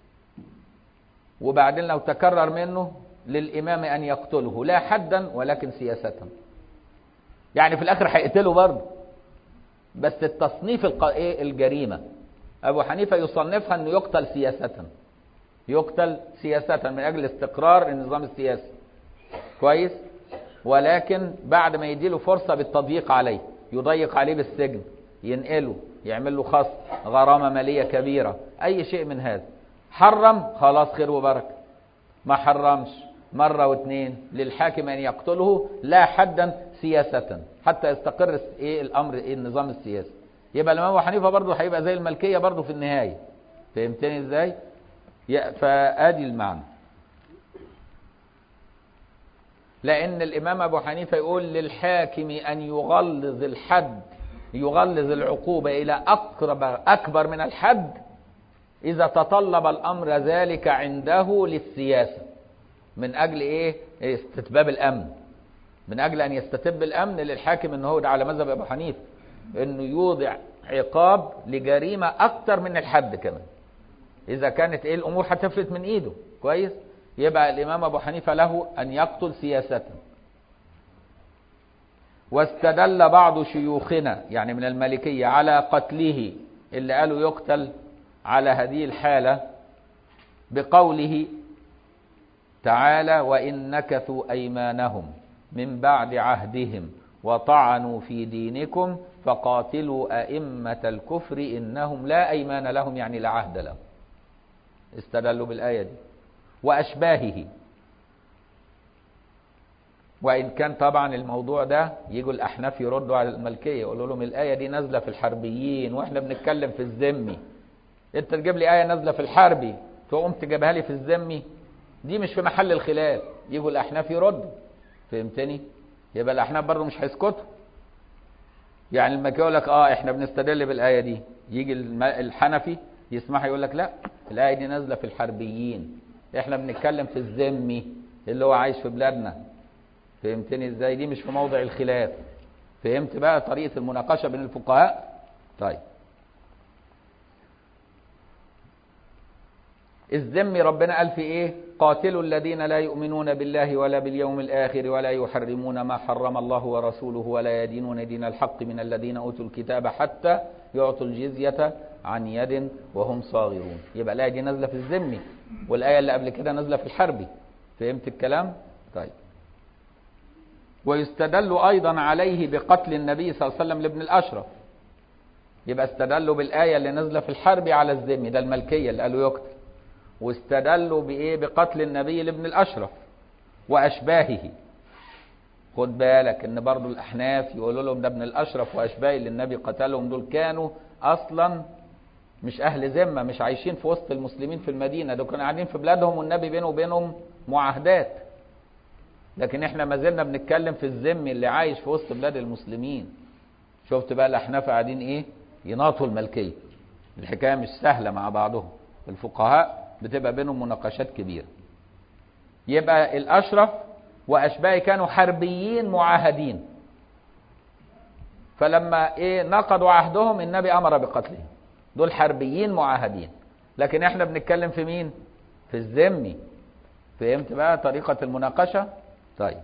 وبعدين لو تكرر منه للامام ان يقتله لا حدا ولكن سياسه يعني في الاخر هيقتله برضه بس التصنيف الق... ايه الجريمه ابو حنيفه يصنفها انه يقتل سياسه يقتل سياسه من اجل استقرار النظام السياسي كويس ولكن بعد ما يديله فرصه بالتضييق عليه يضيق عليه بالسجن ينقله يعمل له خصم غرامة مالية كبيرة أي شيء من هذا حرم خلاص خير وبركة ما حرمش مرة واثنين للحاكم أن يقتله لا حدا سياسة حتى يستقر إيه الأمر إيه النظام السياسي يبقى الإمام أبو حنيفة برضه هيبقى زي الملكية برضه في النهاية فهمتني إزاي؟ فآدي المعنى لأن الإمام أبو حنيفة يقول للحاكم أن يغلظ الحد يغلظ العقوبة إلى أقرب أكبر من الحد إذا تطلب الأمر ذلك عنده للسياسة من أجل إيه؟ استتباب الأمن من أجل أن يستتب الأمن للحاكم أنه هو ده على مذهب أبو حنيفة أنه يوضع عقاب لجريمة أكتر من الحد كمان إذا كانت إيه الأمور هتفلت من إيده كويس يبقى الإمام أبو حنيفة له أن يقتل سياسة واستدل بعض شيوخنا يعني من المالكية على قتله اللي قالوا يقتل على هذه الحالة بقوله تعالى وإن نكثوا أيمانهم من بعد عهدهم وطعنوا في دينكم فقاتلوا أئمة الكفر إنهم لا أيمان لهم يعني لا عهد لهم استدلوا بالآية دي وأشباهه وإن كان طبعا الموضوع ده يجوا الأحناف يردوا على الملكية يقولوا لهم الآية دي نازلة في الحربيين وإحنا بنتكلم في الذمي أنت تجيب لي آية نازلة في الحربي تقوم تجيبها لي في الذمي دي مش في محل الخلاف يجوا الأحناف يردوا فهمتني يبقى الأحناف برضه مش هيسكتوا يعني المكي يقول لك اه احنا بنستدل بالآية دي يجي الحنفي يسمح يقول لك لا الآية دي نازلة في الحربيين احنا بنتكلم في الذمي اللي هو عايش في بلادنا فهمتني ازاي دي مش في موضع الخلاف فهمت بقى طريقة المناقشة بين الفقهاء طيب الذم ربنا قال في ايه قاتلوا الذين لا يؤمنون بالله ولا باليوم الآخر ولا يحرمون ما حرم الله ورسوله ولا يدينون دين الحق من الذين أوتوا الكتاب حتى يعطوا الجزية عن يد وهم صاغرون يبقى الآية دي نازلة في الذم والآية اللي قبل كده نازلة في الحرب فهمت الكلام طيب ويستدل أيضا عليه بقتل النبي صلى الله عليه وسلم لابن الأشرف يبقى استدلوا بالآية اللي نازلة في الحرب على الذم ده الملكية اللي قالوا يقتل واستدلوا بإيه بقتل النبي لابن الأشرف وأشباهه خد بالك ان برضو الأحناف يقولوا لهم ده ابن الأشرف وأشباهه اللي النبي قتلهم دول كانوا أصلا مش أهل ذمة مش عايشين في وسط المسلمين في المدينة دول كانوا قاعدين في بلادهم والنبي بينه وبينهم معاهدات لكن احنا ما زلنا بنتكلم في الذم اللي عايش في وسط بلاد المسلمين شفت بقى الأحناف قاعدين إيه يناطوا الملكية الحكاية مش سهلة مع بعضهم الفقهاء بتبقى بينهم مناقشات كبيرة يبقى الأشرف وأشباهه كانوا حربيين معاهدين فلما إيه نقضوا عهدهم النبي أمر بقتلهم دول حربيين معاهدين لكن احنا بنتكلم في مين في الذمي فهمت بقى طريقة المناقشة طيب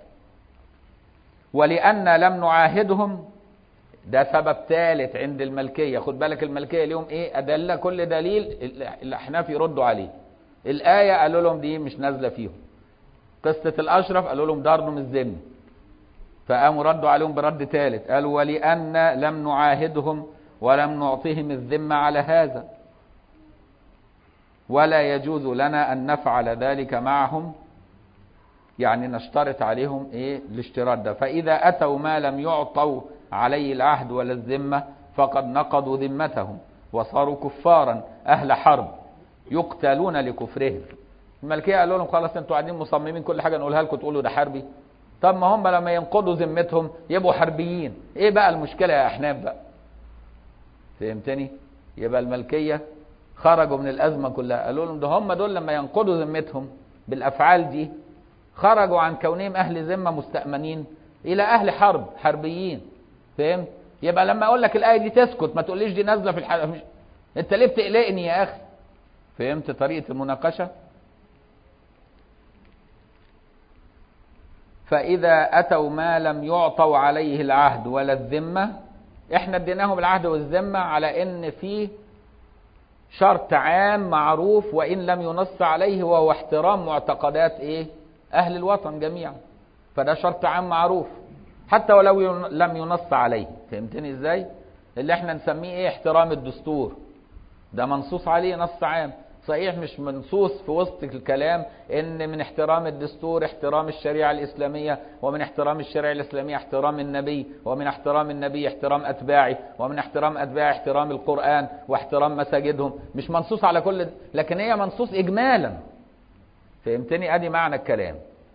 ولأن لم نعاهدهم ده سبب ثالث عند الملكية خد بالك الملكية اليوم ايه أدلة كل دليل الأحناف يردوا عليه الآية قالوا لهم دي مش نازلة فيهم قصة الأشرف قالوا لهم دارهم الذم فقاموا ردوا عليهم برد ثالث قالوا ولأن لم نعاهدهم ولم نعطهم الذمة على هذا ولا يجوز لنا أن نفعل ذلك معهم يعني نشترط عليهم ايه الاشتراط ده فإذا أتوا ما لم يعطوا عليه العهد ولا الذمة فقد نقضوا ذمتهم وصاروا كفارا أهل حرب يقتلون لكفرهم الملكية قالوا لهم خلاص انتوا قاعدين مصممين كل حاجة نقولها لكم تقولوا ده حربي طب ما هم لما ينقضوا ذمتهم يبقوا حربيين ايه بقى المشكلة يا احناف بقى فهمتني يبقى الملكية خرجوا من الأزمة كلها قالوا لهم ده هم دول لما ينقضوا ذمتهم بالأفعال دي خرجوا عن كونهم أهل ذمة مستأمنين إلى أهل حرب حربيين فهمت يبقى لما أقول لك الآية دي تسكت ما تقوليش دي نازلة في الحلقة مش... أنت ليه بتقلقني يا أخي فهمت طريقة المناقشة فإذا أتوا ما لم يعطوا عليه العهد ولا الذمة احنا اديناهم العهد والذمة على ان في شرط عام معروف وان لم ينص عليه وهو احترام معتقدات ايه اهل الوطن جميعا فده شرط عام معروف حتى ولو لم ينص عليه فهمتني ازاي اللي احنا نسميه ايه احترام الدستور ده منصوص عليه نص عام صحيح مش منصوص في وسط الكلام ان من احترام الدستور احترام الشريعة الاسلامية ومن احترام الشريعة الاسلامية احترام النبي ومن احترام النبي احترام اتباعه ومن احترام اتباعه احترام القرآن واحترام مساجدهم مش منصوص على كل لكن هي منصوص اجمالا فهمتني ادي معنى الكلام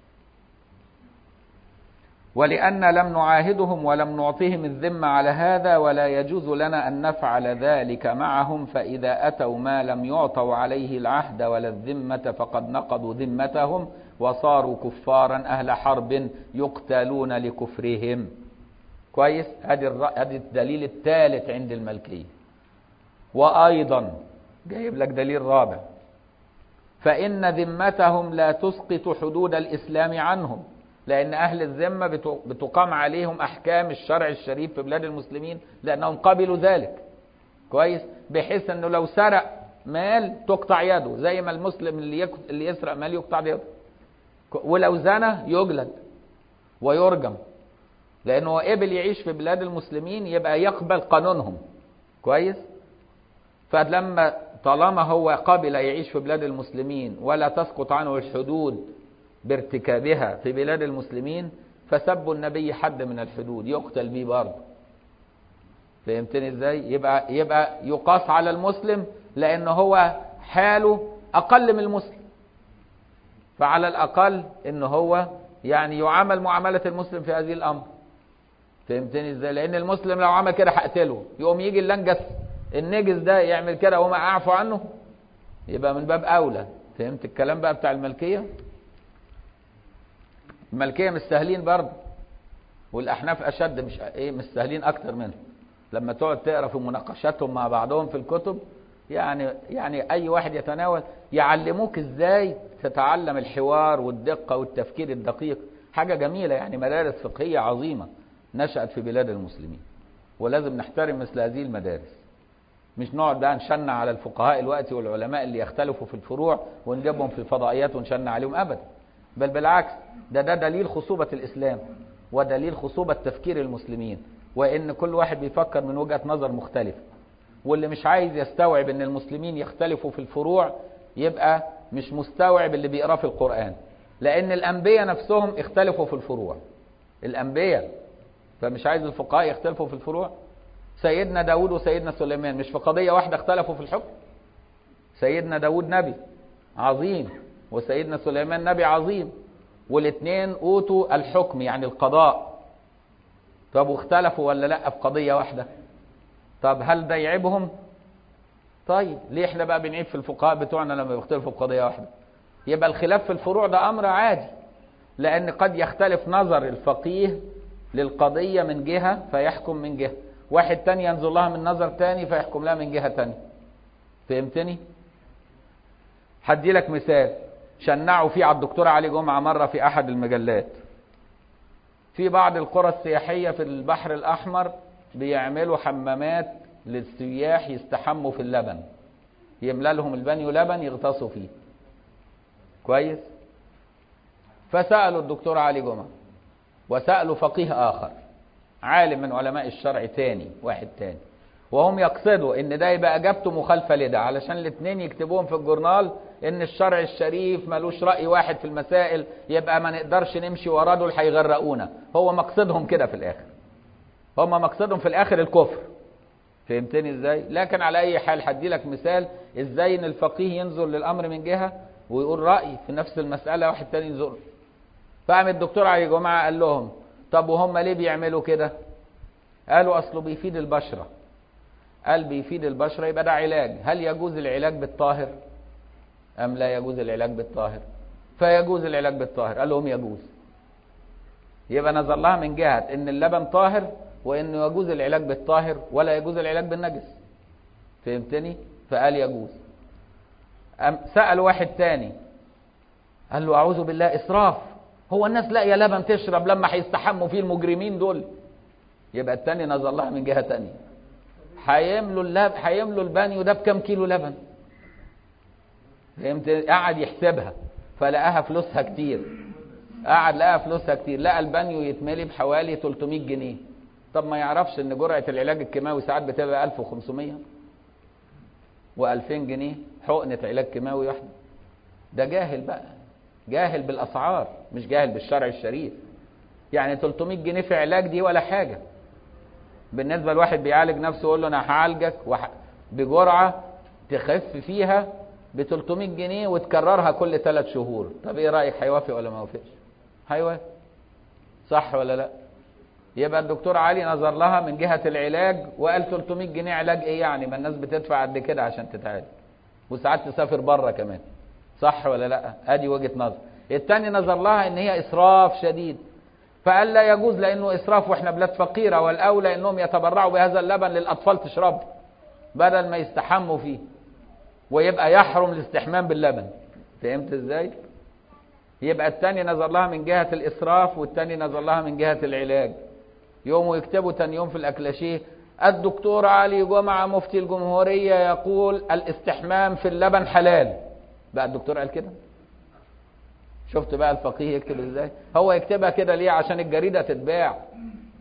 ولأن لم نعاهدهم ولم نعطهم الذمة على هذا ولا يجوز لنا أن نفعل ذلك معهم فإذا أتوا ما لم يعطوا عليه العهد ولا الذمة فقد نقضوا ذمتهم وصاروا كفارا أهل حرب يقتلون لكفرهم كويس هذه الدليل الثالث عند الملكية وأيضا جايب لك دليل رابع فإن ذمتهم لا تسقط حدود الإسلام عنهم لأن أهل الذمة بتقام عليهم أحكام الشرع الشريف في بلاد المسلمين لأنهم قبلوا ذلك كويس بحيث أنه لو سرق مال تقطع يده زي ما المسلم اللي, اللي يسرق مال يقطع يده ولو زنى يجلد ويرجم لانه هو قبل يعيش في بلاد المسلمين يبقى يقبل قانونهم كويس فلما طالما هو قبل يعيش في بلاد المسلمين ولا تسقط عنه الحدود بارتكابها في بلاد المسلمين فسب النبي حد من الحدود يقتل بيه برضه فهمتني ازاي يبقى يبقى يقاس على المسلم لان هو حاله اقل من المسلم فعلى الاقل ان هو يعني يعامل معامله المسلم في هذه الامر فهمتني ازاي لان المسلم لو عمل كده هقتله يقوم يجي اللنجس النجس ده يعمل كده وما اعفو عنه يبقى من باب اولى فهمت الكلام بقى بتاع الملكيه الملكيه مش سهلين برضه والاحناف اشد مش ايه مش سهلين اكتر منهم لما تقعد تقرا في مناقشاتهم مع بعضهم في الكتب يعني يعني اي واحد يتناول يعلموك ازاي تتعلم الحوار والدقه والتفكير الدقيق حاجه جميله يعني مدارس فقهيه عظيمه نشأت في بلاد المسلمين ولازم نحترم مثل هذه المدارس مش نقعد بقى نشنع على الفقهاء الوقت والعلماء اللي يختلفوا في الفروع ونجيبهم في الفضائيات ونشنع عليهم ابدا بل بالعكس ده ده دليل خصوبة الإسلام ودليل خصوبة تفكير المسلمين وإن كل واحد بيفكر من وجهة نظر مختلفة واللي مش عايز يستوعب إن المسلمين يختلفوا في الفروع يبقى مش مستوعب اللي بيقراه في القرآن لأن الأنبياء نفسهم اختلفوا في الفروع الأنبياء فمش عايز الفقهاء يختلفوا في الفروع سيدنا داود وسيدنا سليمان مش في قضية واحدة اختلفوا في الحكم سيدنا داود نبي عظيم وسيدنا سليمان نبي عظيم والاثنين اوتوا الحكم يعني القضاء طب واختلفوا ولا لا في قضية واحدة طب هل ده يعيبهم طيب ليه احنا بقى بنعيب في الفقهاء بتوعنا لما بيختلفوا في قضية واحدة يبقى الخلاف في الفروع ده امر عادي لان قد يختلف نظر الفقيه للقضية من جهة فيحكم من جهة واحد تاني ينظر لها من نظر تاني فيحكم لها من جهة تانية فهمتني هدي لك مثال شنعوا فيه على الدكتور علي جمعة مرة في أحد المجلات في بعض القرى السياحية في البحر الأحمر بيعملوا حمامات للسياح يستحموا في اللبن يملى لهم البانيو لبن يغطسوا فيه كويس فسألوا الدكتور علي جمعة وسألوا فقيه آخر عالم من علماء الشرع تاني واحد تاني وهم يقصدوا ان ده يبقى اجابته مخالفه لده علشان الاثنين يكتبوهم في الجورنال ان الشرع الشريف ملوش راي واحد في المسائل يبقى ما نقدرش نمشي وراه دول هيغرقونا هو مقصدهم كده في الاخر هم مقصدهم في الاخر الكفر فهمتني ازاي لكن على اي حال هدي لك مثال ازاي ان الفقيه ينظر للامر من جهه ويقول راي في نفس المساله واحد تاني ينظر فقام الدكتور علي جماعه قال لهم طب وهم ليه بيعملوا كده قالوا اصله بيفيد البشره قال بيفيد البشرة يبقى ده علاج هل يجوز العلاج بالطاهر أم لا يجوز العلاج بالطاهر فيجوز العلاج بالطاهر قال لهم يجوز يبقى نظر لها من جهة ان اللبن طاهر وانه يجوز العلاج بالطاهر ولا يجوز العلاج بالنجس فهمتني فقال يجوز أم سأل واحد تاني قال له أعوذ بالله إسراف هو الناس لاقية لبن تشرب لما هيستحموا فيه المجرمين دول يبقى التاني نظر لها من جهة تانية هيملوا اللب هيملوا البانيو ده بكام كيلو لبن فهمت قعد يحسبها فلقاها فلوسها كتير قعد لقاها فلوسها كتير لقى البانيو يتملي بحوالي 300 جنيه طب ما يعرفش ان جرعه العلاج الكيماوي ساعات بتبقى 1500 و2000 جنيه حقنه علاج كيماوي واحده ده جاهل بقى جاهل بالاسعار مش جاهل بالشرع الشريف يعني 300 جنيه في علاج دي ولا حاجه بالنسبه لواحد بيعالج نفسه يقول له انا هعالجك وح... بجرعه تخف فيها ب 300 جنيه وتكررها كل ثلاث شهور طب ايه رايك هيوافق ولا ما يوافقش هيوافق صح ولا لا يبقى الدكتور علي نظر لها من جهه العلاج وقال 300 جنيه علاج ايه يعني ما الناس بتدفع قد كده عشان تتعالج وساعات تسافر بره كمان صح ولا لا ادي وجهه نظر الثاني نظر لها ان هي اسراف شديد فقال لا يجوز لانه اسراف واحنا بلاد فقيره والاولى انهم يتبرعوا بهذا اللبن للاطفال تشربه بدل ما يستحموا فيه ويبقى يحرم الاستحمام باللبن فهمت ازاي يبقى الثاني نظر لها من جهه الاسراف والثاني نظر لها من جهه العلاج يوم يكتبوا تاني يوم في الاكلاشيه الدكتور علي جمعه مفتي الجمهوريه يقول الاستحمام في اللبن حلال بقى الدكتور قال كده شفت بقى الفقيه يكتب ازاي هو يكتبها كده ليه عشان الجريده تتباع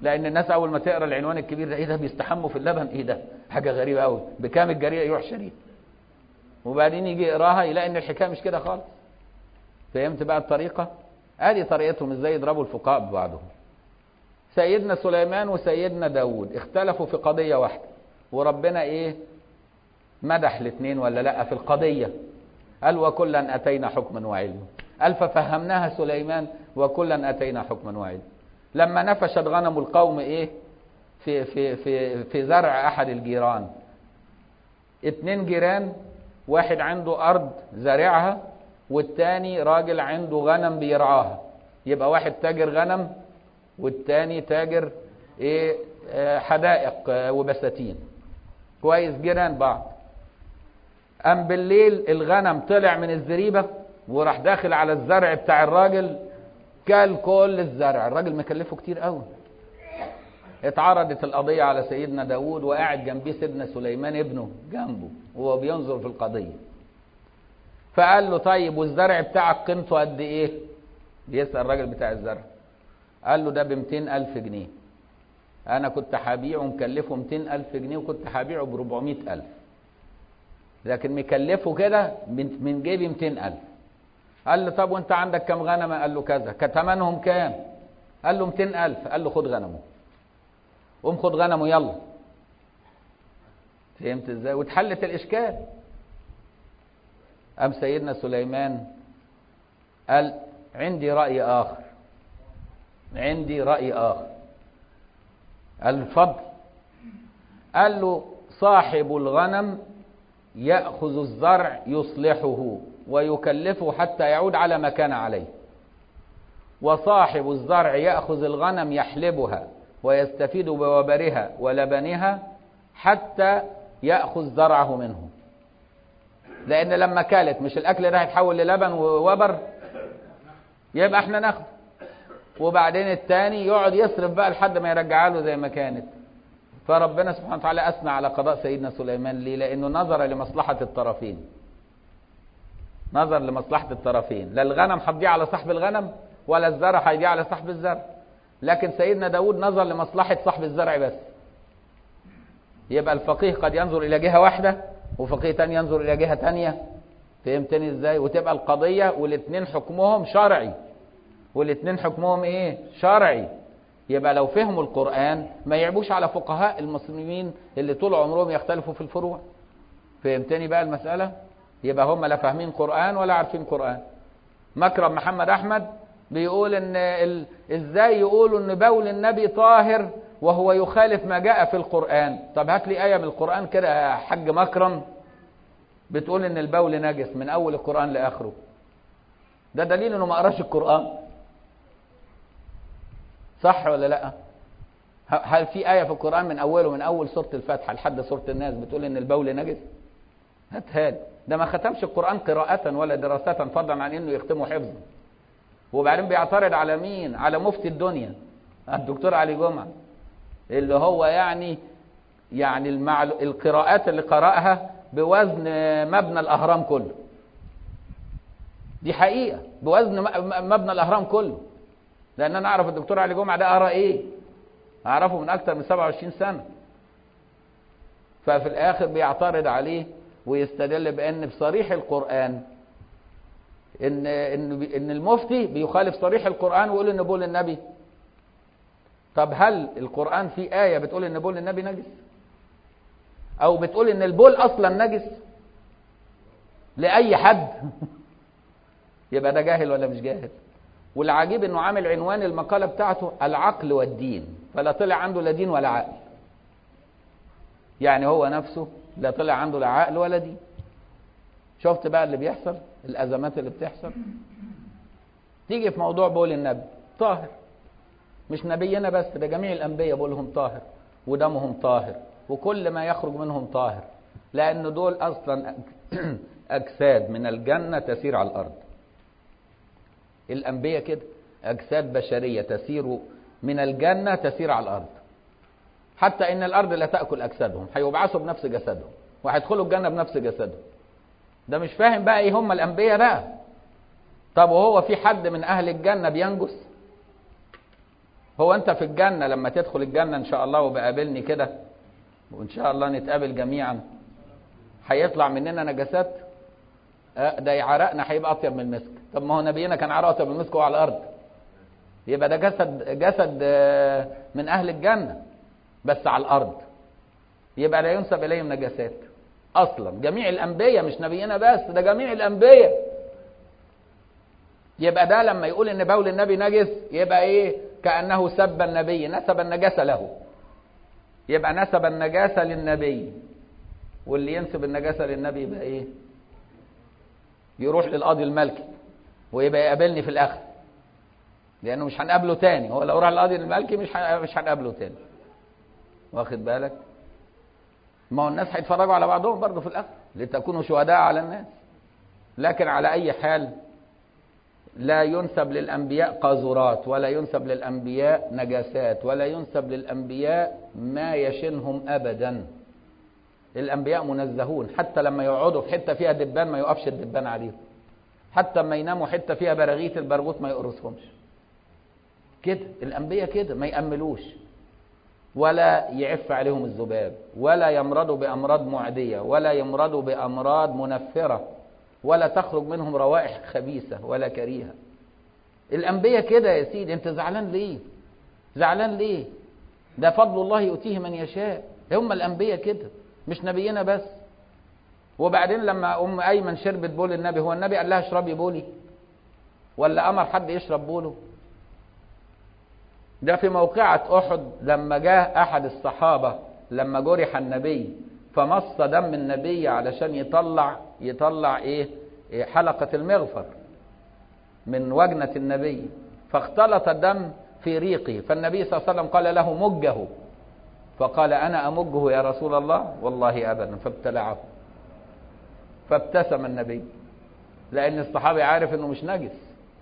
لان الناس اول ما تقرا العنوان الكبير ده ايه ده بيستحموا في اللبن ايه ده حاجه غريبه قوي بكام الجريئه يروح شاريه وبعدين يجي يقراها يلاقي ان الحكايه مش كده خالص فهمت بقى الطريقه ادي طريقتهم ازاي يضربوا الفقهاء ببعضهم سيدنا سليمان وسيدنا داود اختلفوا في قضيه واحده وربنا ايه مدح الاثنين ولا لا في القضيه قال وكلا اتينا حكما وعلما قال ففهمناها سليمان وكلا اتينا حكما وعلما لما نفشت غنم القوم ايه في في في في زرع احد الجيران اتنين جيران واحد عنده ارض زارعها والتاني راجل عنده غنم بيرعاها يبقى واحد تاجر غنم والتاني تاجر ايه آه حدائق آه وبساتين كويس جيران بعض قام بالليل الغنم طلع من الزريبه وراح داخل على الزرع بتاع الراجل كل كل الزرع الراجل مكلفه كتير قوي اتعرضت القضية على سيدنا داود وقاعد جنبيه سيدنا سليمان ابنه جنبه وهو بينظر في القضية فقال له طيب والزرع بتاعك قيمته قد ايه بيسأل الراجل بتاع الزرع قال له ده ب ألف جنيه انا كنت هبيعه مكلفه 200 ألف جنيه وكنت هبيعه ب 400 ألف لكن مكلفه كده من جيبي 200 ألف قال له طب وانت عندك كم غنمه قال له كذا كتمنهم كام قال له 200 ألف قال له خد غنمه قوم خد غنمه يلا فهمت ازاي واتحلت الاشكال قام سيدنا سليمان قال عندي رأي آخر عندي رأي آخر قال له اتفضل قال له صاحب الغنم يأخذ الزرع يصلحه ويكلفه حتى يعود على ما كان عليه وصاحب الزرع يأخذ الغنم يحلبها ويستفيد بوبرها ولبنها حتى يأخذ زرعه منه لأن لما كالت مش الأكل ده هيتحول للبن ووبر يبقى احنا ناخده وبعدين التاني يقعد يصرف بقى لحد ما يرجعها له زي ما كانت فربنا سبحانه وتعالى أثنى على قضاء سيدنا سليمان ليه لأنه نظر لمصلحة الطرفين نظر لمصلحة الطرفين لا الغنم هتضيع على صاحب الغنم ولا الزرع هيضيع على صاحب الزرع لكن سيدنا داود نظر لمصلحة صاحب الزرع بس يبقى الفقيه قد ينظر إلى جهة واحدة وفقيه تاني ينظر إلى جهة تانية فهمتني ازاي وتبقى القضية والاثنين حكمهم شرعي والاثنين حكمهم ايه شرعي يبقى لو فهموا القرآن ما يعبوش على فقهاء المسلمين اللي طول عمرهم يختلفوا في الفروع فهمتني بقى المسألة يبقى هم لا فاهمين قرآن ولا عارفين قرآن مكرم محمد أحمد بيقول ان ال... ازاي يقولوا ان بول النبي طاهر وهو يخالف ما جاء في القرآن طب هات لي آية من القرآن كده يا حاج مكرم بتقول ان البول نجس من اول القرآن لاخره ده دليل انه ما قراش القرآن صح ولا لا هل في آية في القرآن من أوله من أول سورة الفاتحة لحد سورة الناس بتقول إن البول نجس؟ هاتها لي ده ما ختمش القرآن قراءة ولا دراسة فضلا عن إنه يختمه حفظا وبعدين بيعترض على مين؟ على مفتي الدنيا الدكتور علي جمعة اللي هو يعني يعني المعلو... القراءات اللي قرأها بوزن مبنى الأهرام كله دي حقيقة بوزن مبنى الأهرام كله لأن أنا أعرف الدكتور علي جمعة ده قرأ إيه أعرفه من أكثر من 27 سنة ففي الآخر بيعترض عليه ويستدل بأن في صريح القرآن إن إن إن المفتي بيخالف صريح القرآن ويقول إن بول النبي طب هل القرآن فيه آية بتقول إن بول النبي نجس؟ أو بتقول إن البول أصلا نجس؟ لأي حد يبقى ده جاهل ولا مش جاهل؟ والعجيب انه عامل عنوان المقاله بتاعته العقل والدين فلا طلع عنده لا دين ولا عقل يعني هو نفسه لا طلع عنده لا عقل ولا دين شفت بقى اللي بيحصل الازمات اللي بتحصل تيجي في موضوع بول النبي طاهر مش نبينا بس ده جميع الانبياء بولهم طاهر ودمهم طاهر وكل ما يخرج منهم طاهر لان دول اصلا اجساد من الجنه تسير على الارض الأنبياء كده أجساد بشرية تسير من الجنة تسير على الأرض حتى إن الأرض لا تأكل أجسادهم هيبعثوا بنفس جسدهم وهيدخلوا الجنة بنفس جسدهم ده مش فاهم بقى إيه هم الأنبياء بقى طب وهو في حد من أهل الجنة بينجس هو انت في الجنة لما تدخل الجنة ان شاء الله وبقابلني كده وان شاء الله نتقابل جميعا هيطلع مننا نجاسات آه، ده عرقنا هيبقى اطيب من المسك طب ما هو نبينا كان عرقه اطيب من المسك وهو على الارض يبقى ده جسد جسد آه، من اهل الجنة بس على الارض يبقى لا ينسب اليهم نجاسات اصلا جميع الانبياء مش نبينا بس ده جميع الانبياء يبقى ده لما يقول ان بول النبي نجس يبقى ايه كانه سب النبي نسب النجاسه له يبقى نسب النجاسه للنبي واللي ينسب النجاسه للنبي يبقى ايه يروح للقاضي الملكي ويبقى يقابلني في الاخر لانه مش هنقابله تاني هو لو راح للقاضي الملكي مش ه- مش هنقابله تاني واخد بالك ما هو الناس هيتفرجوا على بعضهم برضه في الاخر لتكونوا شهداء على الناس لكن على اي حال لا ينسب للانبياء قاذورات ولا ينسب للانبياء نجاسات ولا ينسب للانبياء ما يشنهم ابدا الانبياء منزهون حتى لما يقعدوا في حته فيها دبان ما يقفش الدبان عليهم حتى لما يناموا حته فيها براغيث البرغوث ما يقرصهمش كده الانبياء كده ما يأملوش ولا يعف عليهم الذباب ولا يمرضوا بامراض معديه ولا يمرضوا بامراض منفره ولا تخرج منهم روائح خبيثه ولا كريهه الانبياء كده يا سيدي انت زعلان ليه زعلان ليه ده فضل الله يؤتيه من يشاء هم الانبياء كده مش نبينا بس وبعدين لما ام ايمن شربت بول النبي هو النبي قال لها اشربي بولي ولا امر حد يشرب بوله ده في موقعة أحد لما جاء أحد الصحابة لما جرح النبي فمص دم النبي علشان يطلع يطلع إيه إيه حلقة المغفر من وجنة النبي فاختلط الدم في ريقه فالنبي صلى الله عليه وسلم قال له مجه فقال أنا أمجه يا رسول الله والله أبدا فابتلعه فابتسم النبي لأن الصحابي عارف إنه مش نجس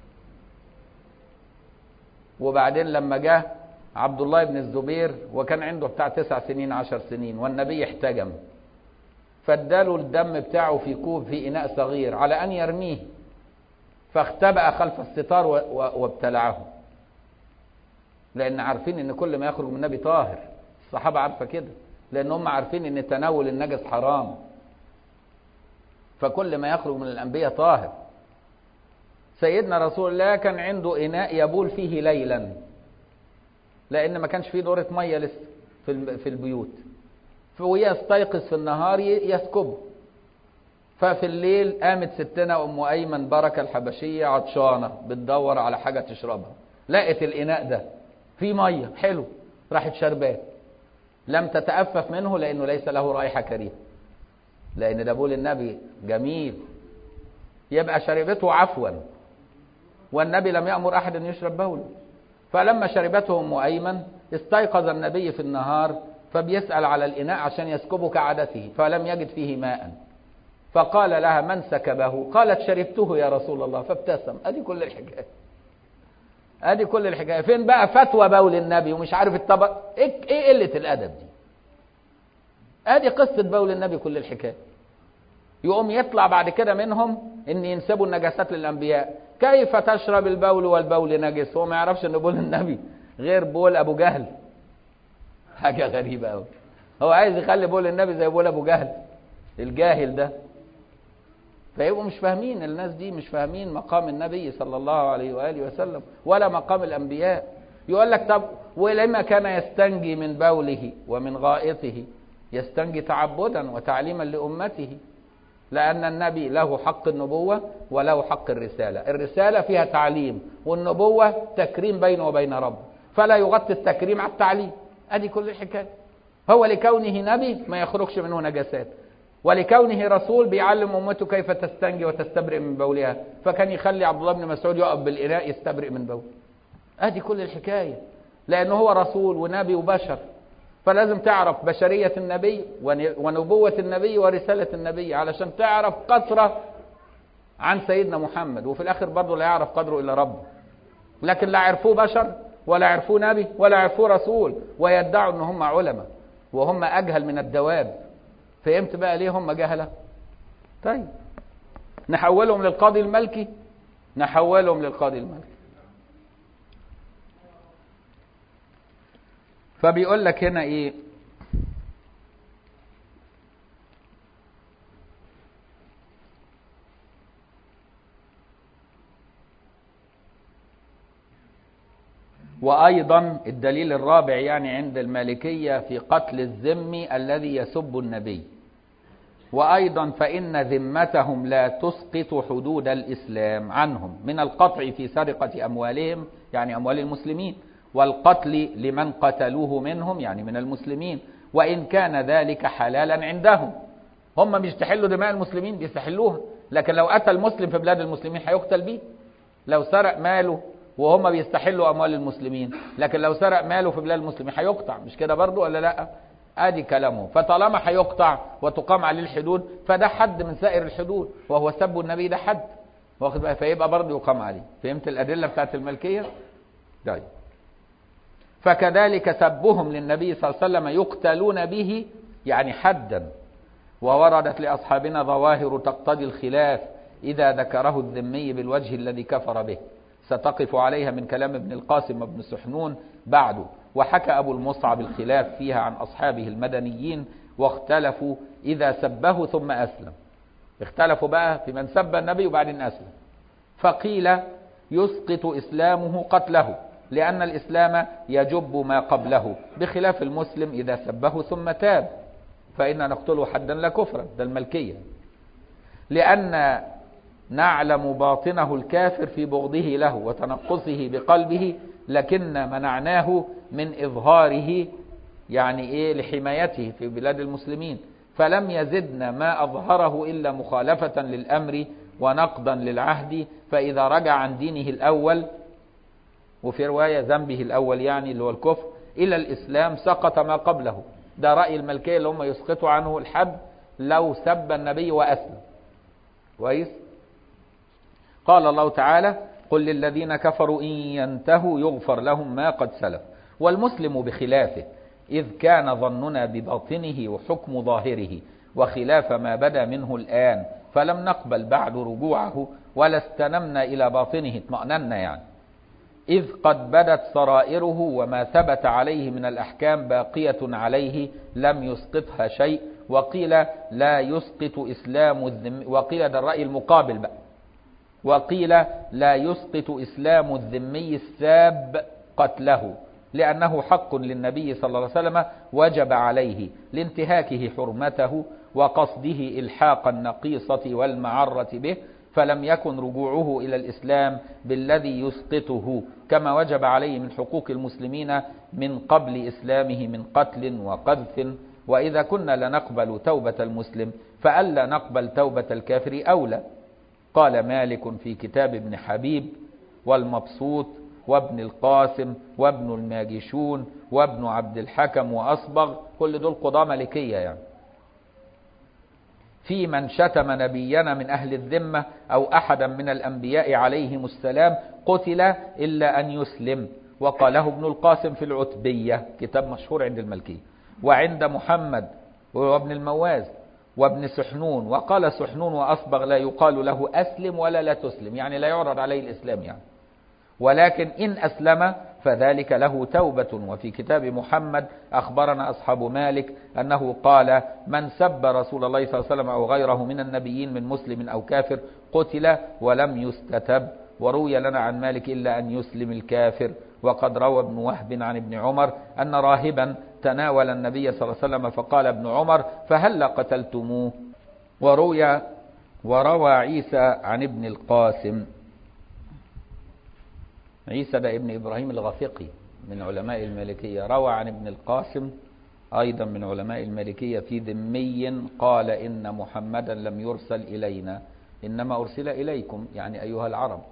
وبعدين لما جاء عبد الله بن الزبير وكان عنده بتاع تسع سنين عشر سنين والنبي احتجم فاداله الدم بتاعه في كوب في إناء صغير على أن يرميه فاختبأ خلف الستار و- و- وابتلعه لأن عارفين إن كل ما يخرج من النبي طاهر الصحابة عارفة كده لأن هم عارفين إن تناول النجس حرام فكل ما يخرج من الأنبياء طاهر سيدنا رسول الله كان عنده إناء يبول فيه ليلا لأن ما كانش فيه دورة مية لسه في الب- في البيوت فيستيقظ في النهار ي- يسكبه ففي الليل قامت ستنا أم أيمن بركة الحبشية عطشانة بتدور على حاجة تشربها لقت الإناء ده فيه مية حلو راحت شرباه لم تتأفف منه لأنه ليس له رائحة كريهة لأن ده بول النبي جميل يبقى شربته عفوا والنبي لم يأمر أحد أن يشرب بوله فلما شربته أم أيمن استيقظ النبي في النهار فبيسأل على الإناء عشان يسكبه كعادته فلم يجد فيه ماء فقال لها من سكبه قالت شربته يا رسول الله فابتسم ادي كل الحكايه ادي كل الحكايه فين بقى فتوى بول النبي ومش عارف الطبق ايه إيه قله الادب دي ادي قصه بول النبي كل الحكايه يقوم يطلع بعد كده منهم ان ينسبوا النجاسات للانبياء كيف تشرب البول والبول نجس هو ما يعرفش ان بول النبي غير بول ابو جهل حاجه غريبه قوي هو عايز يخلي بول النبي زي بول ابو جهل الجاهل ده فيبقوا مش فاهمين الناس دي مش فاهمين مقام النبي صلى الله عليه واله وسلم ولا مقام الانبياء يقول لك طب ولما كان يستنجي من بوله ومن غائطه يستنجي تعبدا وتعليما لامته لأن النبي له حق النبوة وله حق الرسالة الرسالة فيها تعليم والنبوة تكريم بينه وبين ربه فلا يغطي التكريم على التعليم أدي كل الحكاية هو لكونه نبي ما يخرجش منه نجاسات ولكونه رسول بيعلم أمته كيف تستنجي وتستبرئ من بولها فكان يخلي عبد الله بن مسعود يقف بالإناء يستبرئ من بوله أدي كل الحكاية لأنه هو رسول ونبي وبشر فلازم تعرف بشرية النبي ونبوة النبي ورسالة النبي علشان تعرف قصرة عن سيدنا محمد وفي الآخر برضه لا يعرف قدره إلا ربه لكن لا عرفوه بشر ولا عرفوه نبي ولا عرفوه رسول ويدعوا ان هم علماء وهم أجهل من الدواب فهمت بقى ليه هم جهلة طيب نحولهم للقاضي الملكي نحولهم للقاضي الملكي فبيقول لك هنا ايه وأيضا الدليل الرابع يعني عند المالكية في قتل الذمي الذي يسب النبي وأيضا فإن ذمتهم لا تسقط حدود الإسلام عنهم من القطع في سرقة أموالهم يعني أموال المسلمين والقتل لمن قتلوه منهم يعني من المسلمين وإن كان ذلك حلالا عندهم هم مش تحلوا دماء المسلمين بيستحلوها لكن لو أتى المسلم في بلاد المسلمين هيقتل بيه لو سرق ماله وهم بيستحلوا اموال المسلمين لكن لو سرق ماله في بلاد المسلمين هيقطع مش كده برضو ولا لا ادي كلامه فطالما هيقطع وتقام عليه الحدود فده حد من سائر الحدود وهو سب النبي ده حد واخد بقى فيبقى برضه يقام عليه فهمت الادله بتاعت الملكيه طيب فكذلك سبهم للنبي صلى الله عليه وسلم يقتلون به يعني حدا ووردت لاصحابنا ظواهر تقتضي الخلاف اذا ذكره الذمي بالوجه الذي كفر به ستقف عليها من كلام ابن القاسم وابن سحنون بعده وحكى أبو المصعب الخلاف فيها عن أصحابه المدنيين واختلفوا إذا سبه ثم أسلم اختلفوا بقى في من سب النبي وبعدين أسلم فقيل يسقط إسلامه قتله لأن الإسلام يجب ما قبله بخلاف المسلم إذا سبه ثم تاب فإن نقتله حدا لا كفرا ده الملكية لأن نعلم باطنه الكافر في بغضه له وتنقصه بقلبه لكن منعناه من إظهاره يعني إيه لحمايته في بلاد المسلمين فلم يزدنا ما أظهره إلا مخالفة للأمر ونقضا للعهد فإذا رجع عن دينه الأول وفي رواية ذنبه الأول يعني اللي هو الكفر إلى الإسلام سقط ما قبله ده رأي الملكية اللي هم يسقطوا عنه الحد لو سب النبي وأسلم كويس قال الله تعالى قل للذين كفروا إن ينتهوا يغفر لهم ما قد سلف والمسلم بخلافه إذ كان ظننا بباطنه وحكم ظاهره وخلاف ما بدا منه الآن فلم نقبل بعد رجوعه ولا استنمنا إلى باطنه اطمأننا يعني إذ قد بدت سرائره وما ثبت عليه من الأحكام باقية عليه لم يسقطها شيء وقيل لا يسقط إسلام الذم وقيل ده الرأي المقابل بقى وقيل لا يسقط إسلام الذمي الساب قتله لأنه حق للنبي صلى الله عليه وسلم وجب عليه لانتهاكه حرمته وقصده إلحاق النقيصة والمعرة به فلم يكن رجوعه إلى الإسلام بالذي يسقطه كما وجب عليه من حقوق المسلمين من قبل إسلامه من قتل وقذف وإذا كنا لنقبل توبة المسلم فألا نقبل توبة الكافر أولى قال مالك في كتاب ابن حبيب والمبسوط وابن القاسم وابن الماجشون وابن عبد الحكم وأصبغ كل دول قضاة مالكية يعني في من شتم نبينا من أهل الذمة أو أحدا من الأنبياء عليهم السلام قتل إلا أن يسلم وقاله ابن القاسم في العتبية كتاب مشهور عند الملكية وعند محمد وابن المواز وابن سحنون وقال سحنون وأصبغ لا يقال له أسلم ولا لا تسلم يعني لا يعرض عليه الإسلام يعني ولكن إن أسلم فذلك له توبة وفي كتاب محمد أخبرنا أصحاب مالك أنه قال من سب رسول الله صلى الله عليه وسلم أو غيره من النبيين من مسلم أو كافر قتل ولم يستتب وروي لنا عن مالك إلا أن يسلم الكافر وقد روى ابن وهب عن ابن عمر أن راهبا تناول النبي صلى الله عليه وسلم فقال ابن عمر فهل قتلتموه وروي وروى عيسى عن ابن القاسم عيسى ده ابن إبراهيم الغفقي من علماء المالكية روى عن ابن القاسم أيضا من علماء المالكية في ذمي قال إن محمدا لم يرسل إلينا إنما أرسل إليكم يعني أيها العرب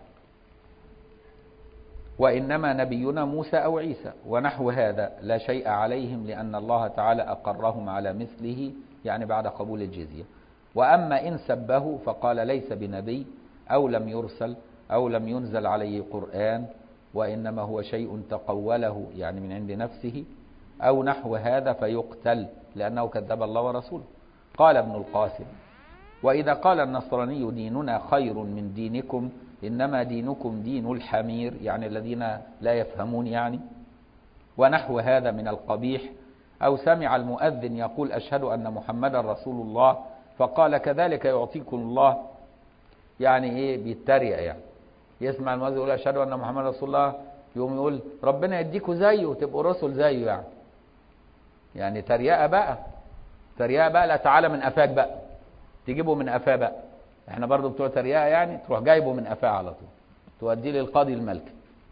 وإنما نبينا موسى أو عيسى ونحو هذا لا شيء عليهم لأن الله تعالى أقرهم على مثله يعني بعد قبول الجزية وأما إن سبه فقال ليس بنبي أو لم يرسل أو لم ينزل عليه قرآن وإنما هو شيء تقوله يعني من عند نفسه أو نحو هذا فيقتل لأنه كذب الله ورسوله قال ابن القاسم وإذا قال النصراني ديننا خير من دينكم إنما دينكم دين الحمير يعني الذين لا يفهمون يعني ونحو هذا من القبيح أو سمع المؤذن يقول أشهد أن محمدا رسول الله فقال كذلك يعطيكم الله يعني إيه بيتريق يعني يسمع المؤذن يقول أشهد أن محمدا رسول الله يقوم يقول ربنا يديكوا زيه وتبقوا رسل زيه يعني يعني تريقة بقى تريقة بقى لا تعالى من قفاك بقى تجيبه من قفاه بقى احنا برضو بتوع تريقة يعني تروح جايبه من قفاه على طول توديه للقاضي الملكي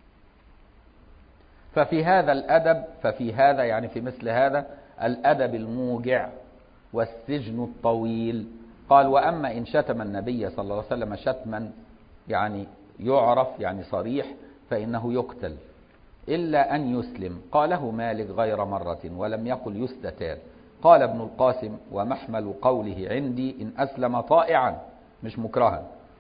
ففي هذا الأدب ففي هذا يعني في مثل هذا الأدب الموجع والسجن الطويل قال وأما إن شتم النبي صلى الله عليه وسلم شتما يعني يعرف يعني صريح فإنه يقتل إلا أن يسلم قاله مالك غير مرة ولم يقل يستتاب قال ابن القاسم ومحمل قوله عندي إن أسلم طائعا مش مكرها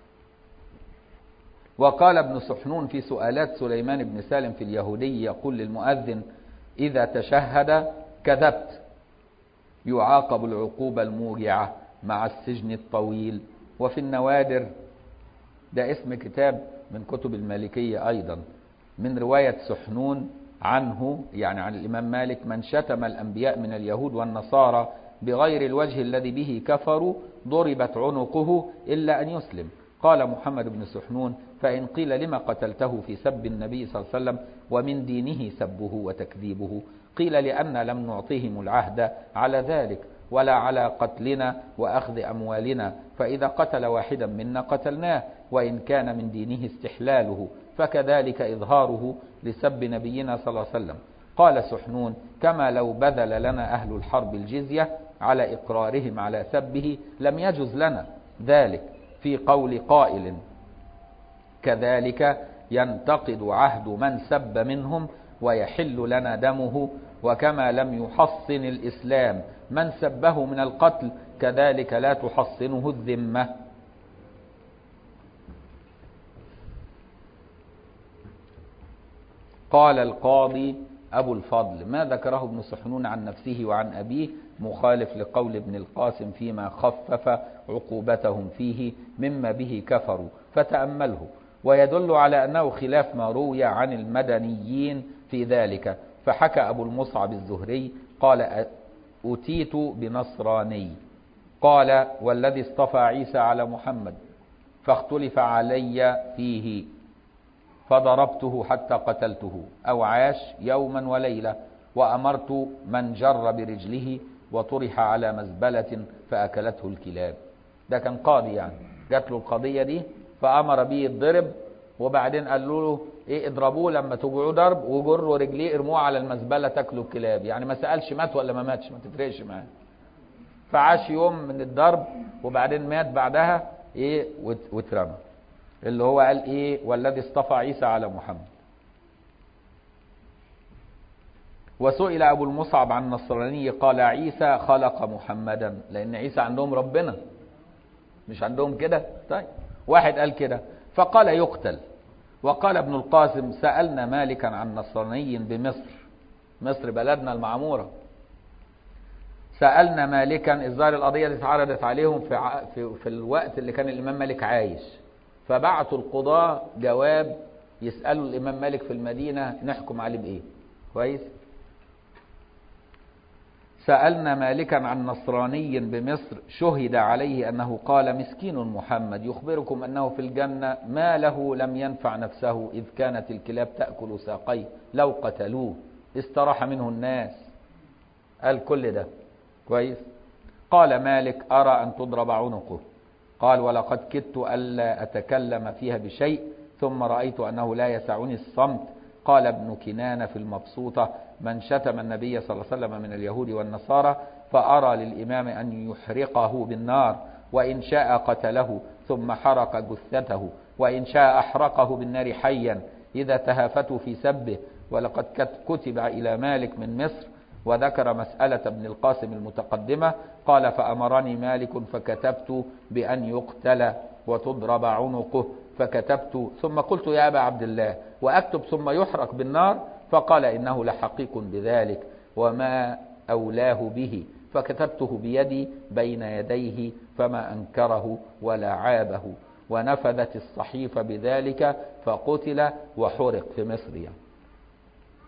وقال ابن سحنون في سؤالات سليمان بن سالم في اليهودي يقول للمؤذن إذا تشهد كذبت يعاقب العقوبة الموجعة مع السجن الطويل وفي النوادر ده اسم كتاب من كتب المالكية أيضا من رواية سحنون عنه يعني عن الإمام مالك من شتم الأنبياء من اليهود والنصارى بغير الوجه الذي به كفروا ضربت عنقه إلا أن يسلم قال محمد بن سحنون فإن قيل لما قتلته في سب النبي صلى الله عليه وسلم ومن دينه سبه وتكذيبه قيل لأن لم نعطهم العهد على ذلك ولا على قتلنا وأخذ أموالنا فإذا قتل واحدا منا قتلناه وإن كان من دينه استحلاله فكذلك إظهاره لسب نبينا صلى الله عليه وسلم قال سحنون كما لو بذل لنا أهل الحرب الجزية على إقرارهم على سبه لم يجز لنا ذلك في قول قائل كذلك ينتقد عهد من سب منهم ويحل لنا دمه وكما لم يحصن الإسلام من سبه من القتل كذلك لا تحصنه الذمة قال القاضي أبو الفضل ما ذكره ابن سحنون عن نفسه وعن أبيه مخالف لقول ابن القاسم فيما خفف عقوبتهم فيه مما به كفروا فتأمله ويدل على أنه خلاف ما روي عن المدنيين في ذلك فحكى أبو المصعب الزهري قال أتيت بنصراني قال والذي اصطفى عيسى على محمد فاختلف علي فيه فضربته حتى قتلته أو عاش يوما وليلة وأمرت من جر برجله وطرح على مزبلة فأكلته الكلاب ده كان قاضي يعني جات له القضية دي فأمر به يتضرب وبعدين قال له ايه اضربوه لما توجعوه ضرب وجروا رجليه ارموه على المزبله تاكلوا الكلاب يعني ما سالش مات ولا ما ماتش ما تفرقش معاه فعاش يوم من الضرب وبعدين مات بعدها ايه واترمى اللي هو قال ايه والذي اصطفى عيسى على محمد وسئل ابو المصعب عن النصراني قال عيسى خلق محمدا لان عيسى عندهم ربنا مش عندهم كده طيب واحد قال كده فقال يقتل وقال ابن القاسم سألنا مالكا عن نصراني بمصر مصر بلدنا المعمورة سألنا مالكا الظاهر القضية دي اتعرضت عليهم في, في, في الوقت اللي كان الإمام مالك عايش فبعتوا القضاة جواب يسألوا الإمام مالك في المدينة نحكم عليه بإيه كويس سألنا مالكا عن نصراني بمصر شهد عليه أنه قال مسكين محمد يخبركم أنه في الجنة ما له لم ينفع نفسه إذ كانت الكلاب تأكل ساقيه لو قتلوه استراح منه الناس قال كل ده كويس قال مالك أرى أن تضرب عنقه قال ولقد كدت ألا أتكلم فيها بشيء ثم رأيت أنه لا يسعني الصمت قال ابن كنانة في المبسوطة من شتم النبي صلى الله عليه وسلم من اليهود والنصارى فأرى للإمام أن يحرقه بالنار وإن شاء قتله ثم حرق جثته وإن شاء أحرقه بالنار حيا إذا تهافتوا في سبه ولقد كتب إلى مالك من مصر وذكر مسألة ابن القاسم المتقدمة قال فأمرني مالك فكتبت بأن يقتل وتضرب عنقه فكتبت ثم قلت يا أبا عبد الله وأكتب ثم يحرق بالنار فقال إنه لحقيق بذلك وما أولاه به فكتبته بيدي بين يديه فما أنكره ولا عابه ونفذت الصحيفة بذلك فقتل وحرق في مصر يعني.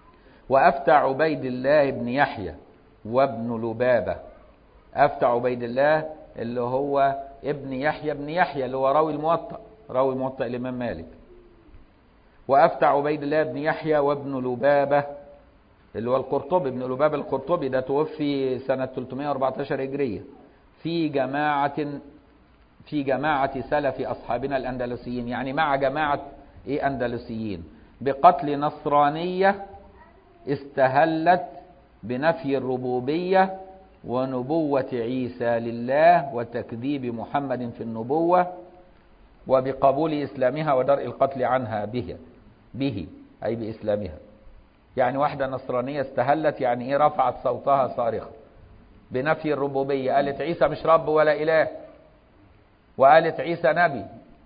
وأفتى عبيد الله بن يحيى وابن لبابة أفتى عبيد الله اللي هو ابن يحيى بن يحيى اللي هو راوي الموطأ راوي موطأ الإمام مالك وأفتى عبيد الله بن يحيى وابن لبابة اللي هو القرطبي ابن لبابة القرطبي ده توفي سنة 314 هجرية في جماعة في جماعة سلف أصحابنا الأندلسيين يعني مع جماعة إيه أندلسيين بقتل نصرانية استهلت بنفي الربوبية ونبوة عيسى لله وتكذيب محمد في النبوة وبقبول إسلامها ودرء القتل عنها به به أي بإسلامها يعني واحدة نصرانية استهلت يعني إيه رفعت صوتها صارخة بنفي الربوبية قالت عيسى مش رب ولا إله وقالت عيسى نبي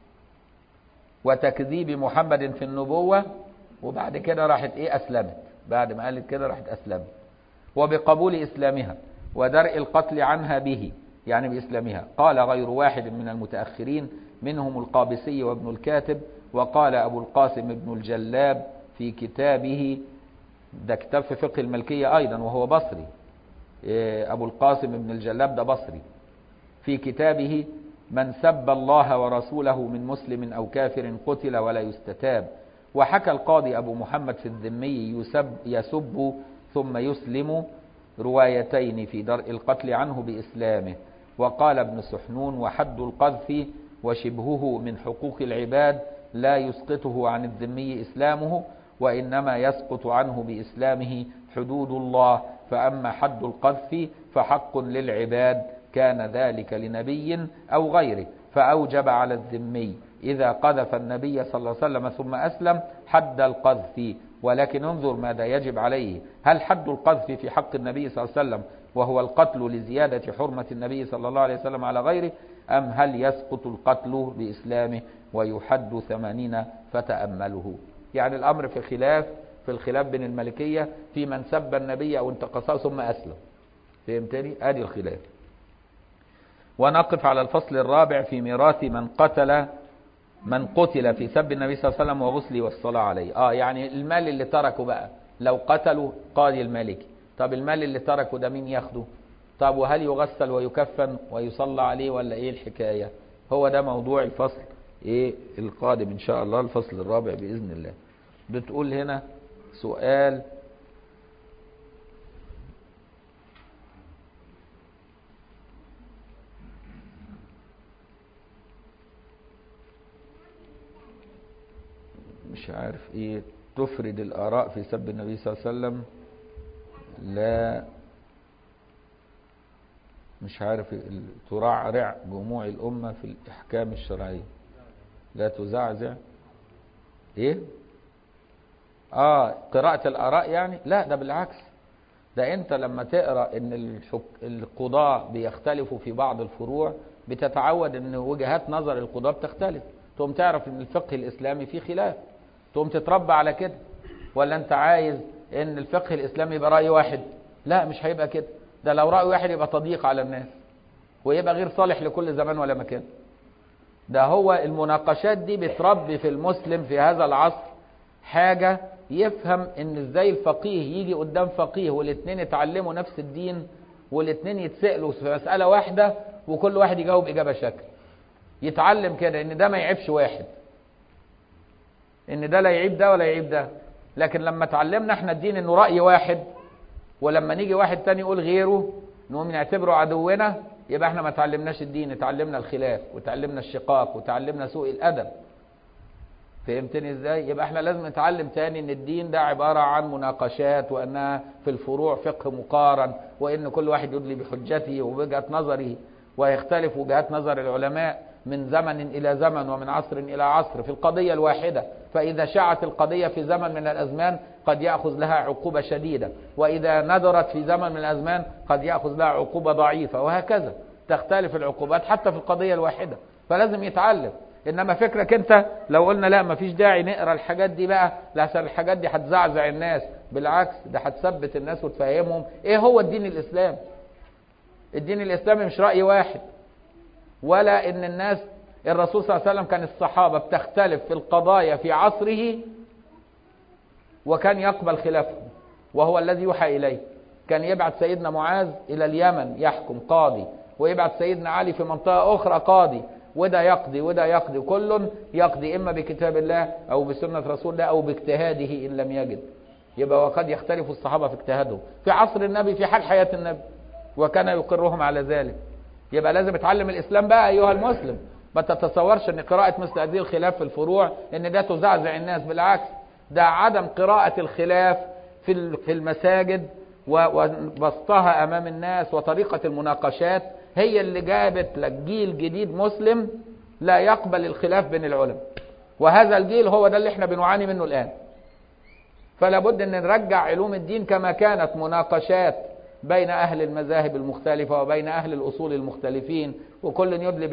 وتكذيب محمد في النبوة وبعد كده راحت إيه أسلمت بعد ما قالت كده راحت أسلمت وبقبول إسلامها ودرء القتل عنها به يعني بإسلامها قال غير واحد من المتأخرين منهم القابسي وابن الكاتب وقال أبو القاسم ابن الجلاب في كتابه ده كتاب في فقه الملكية أيضا وهو بصري أبو القاسم ابن الجلاب ده بصري في كتابه من سب الله ورسوله من مسلم أو كافر قتل ولا يستتاب وحكى القاضي أبو محمد في الذمي يسب, يسب ثم يسلم روايتين في درء القتل عنه بإسلامه وقال ابن سحنون وحد القذف وشبهه من حقوق العباد لا يسقطه عن الذمي إسلامه وإنما يسقط عنه بإسلامه حدود الله فأما حد القذف فحق للعباد كان ذلك لنبي أو غيره فأوجب على الذمي إذا قذف النبي صلى الله عليه وسلم ثم أسلم حد القذف ولكن انظر ماذا يجب عليه هل حد القذف في حق النبي صلى الله عليه وسلم وهو القتل لزيادة حرمة النبي صلى الله عليه وسلم على غيره أم هل يسقط القتل بإسلامه ويحد ثمانين فتأمله يعني الأمر في خلاف في الخلاف بين الملكية في من سب النبي أو انتقصه ثم أسلم فهمتني؟ آدي الخلاف ونقف على الفصل الرابع في ميراث من قتل من قتل في سب النبي صلى الله عليه وسلم وغسله والصلاة عليه اه يعني المال اللي تركه بقى لو قتلوا قاضي الملكي طب المال اللي تركه ده مين ياخده طب وهل يغسل ويكفن ويصلى عليه ولا ايه الحكاية هو ده موضوع الفصل ايه القادم ان شاء الله الفصل الرابع باذن الله بتقول هنا سؤال مش عارف ايه تفرد الاراء في سب النبي صلى الله عليه وسلم لا مش عارف ترعرع جموع الامه في الاحكام الشرعيه لا تزعزع ايه اه قراءة الاراء يعني لا ده بالعكس ده انت لما تقرا ان الحك... القضاة بيختلفوا في بعض الفروع بتتعود ان وجهات نظر القضاة بتختلف تقوم تعرف ان الفقه الاسلامي فيه خلاف تقوم تتربى على كده ولا انت عايز ان الفقه الاسلامي يبقى راي واحد لا مش هيبقى كده ده لو راي واحد يبقى تضييق على الناس ويبقى غير صالح لكل زمان ولا مكان ده هو المناقشات دي بتربي في المسلم في هذا العصر حاجة يفهم ان ازاي الفقيه يجي قدام فقيه والاثنين يتعلموا نفس الدين والاثنين يتسألوا في مسألة واحدة وكل واحد يجاوب إجابة شكل يتعلم كده ان ده ما يعيبش واحد ان ده لا يعيب ده ولا يعيب ده لكن لما اتعلمنا احنا الدين انه رأي واحد ولما نيجي واحد تاني يقول غيره نقوم نعتبره عدونا يبقى احنا ما تعلمناش الدين اتعلمنا الخلاف وتعلمنا الشقاق وتعلمنا سوء الادب فهمتني ازاي يبقى احنا لازم نتعلم تاني ان الدين ده عبارة عن مناقشات وانها في الفروع فقه مقارن وان كل واحد يدلي بحجته وبوجهة نظره ويختلف وجهات نظر العلماء من زمن الى زمن ومن عصر الى عصر في القضية الواحدة فاذا شاعت القضية في زمن من الازمان قد يأخذ لها عقوبة شديدة واذا ندرت في زمن من الازمان قد يأخذ لها عقوبة ضعيفة وهكذا تختلف العقوبات حتى في القضية الواحدة فلازم يتعلم انما فكرك انت لو قلنا لا مفيش داعي نقرا الحاجات دي بقى لحسن الحاجات دي هتزعزع الناس بالعكس ده هتثبت الناس وتفهمهم ايه هو الدين الاسلامي الدين الاسلامي مش راي واحد ولا ان الناس الرسول صلى الله عليه وسلم كان الصحابه بتختلف في القضايا في عصره وكان يقبل خلافهم وهو الذي يوحى إليه كان يبعث سيدنا معاذ إلى اليمن يحكم قاضي ويبعث سيدنا علي في منطقة أخرى قاضي وده يقضي وده يقضي كل يقضي إما بكتاب الله أو بسنة رسول الله أو باجتهاده إن لم يجد يبقى وقد يختلف الصحابة في اجتهادهم في عصر النبي في حال حياة النبي وكان يقرهم على ذلك يبقى لازم اتعلم الإسلام بقى أيها المسلم ما تتصورش ان قراءة مثل هذه الخلاف في الفروع ان ده تزعزع الناس بالعكس ده عدم قراءة الخلاف في في المساجد وبسطها امام الناس وطريقة المناقشات هي اللي جابت لك جيل جديد مسلم لا يقبل الخلاف بين العلماء وهذا الجيل هو ده اللي احنا بنعاني منه الان فلا بد ان نرجع علوم الدين كما كانت مناقشات بين أهل المذاهب المختلفة وبين أهل الأصول المختلفين وكل يدلي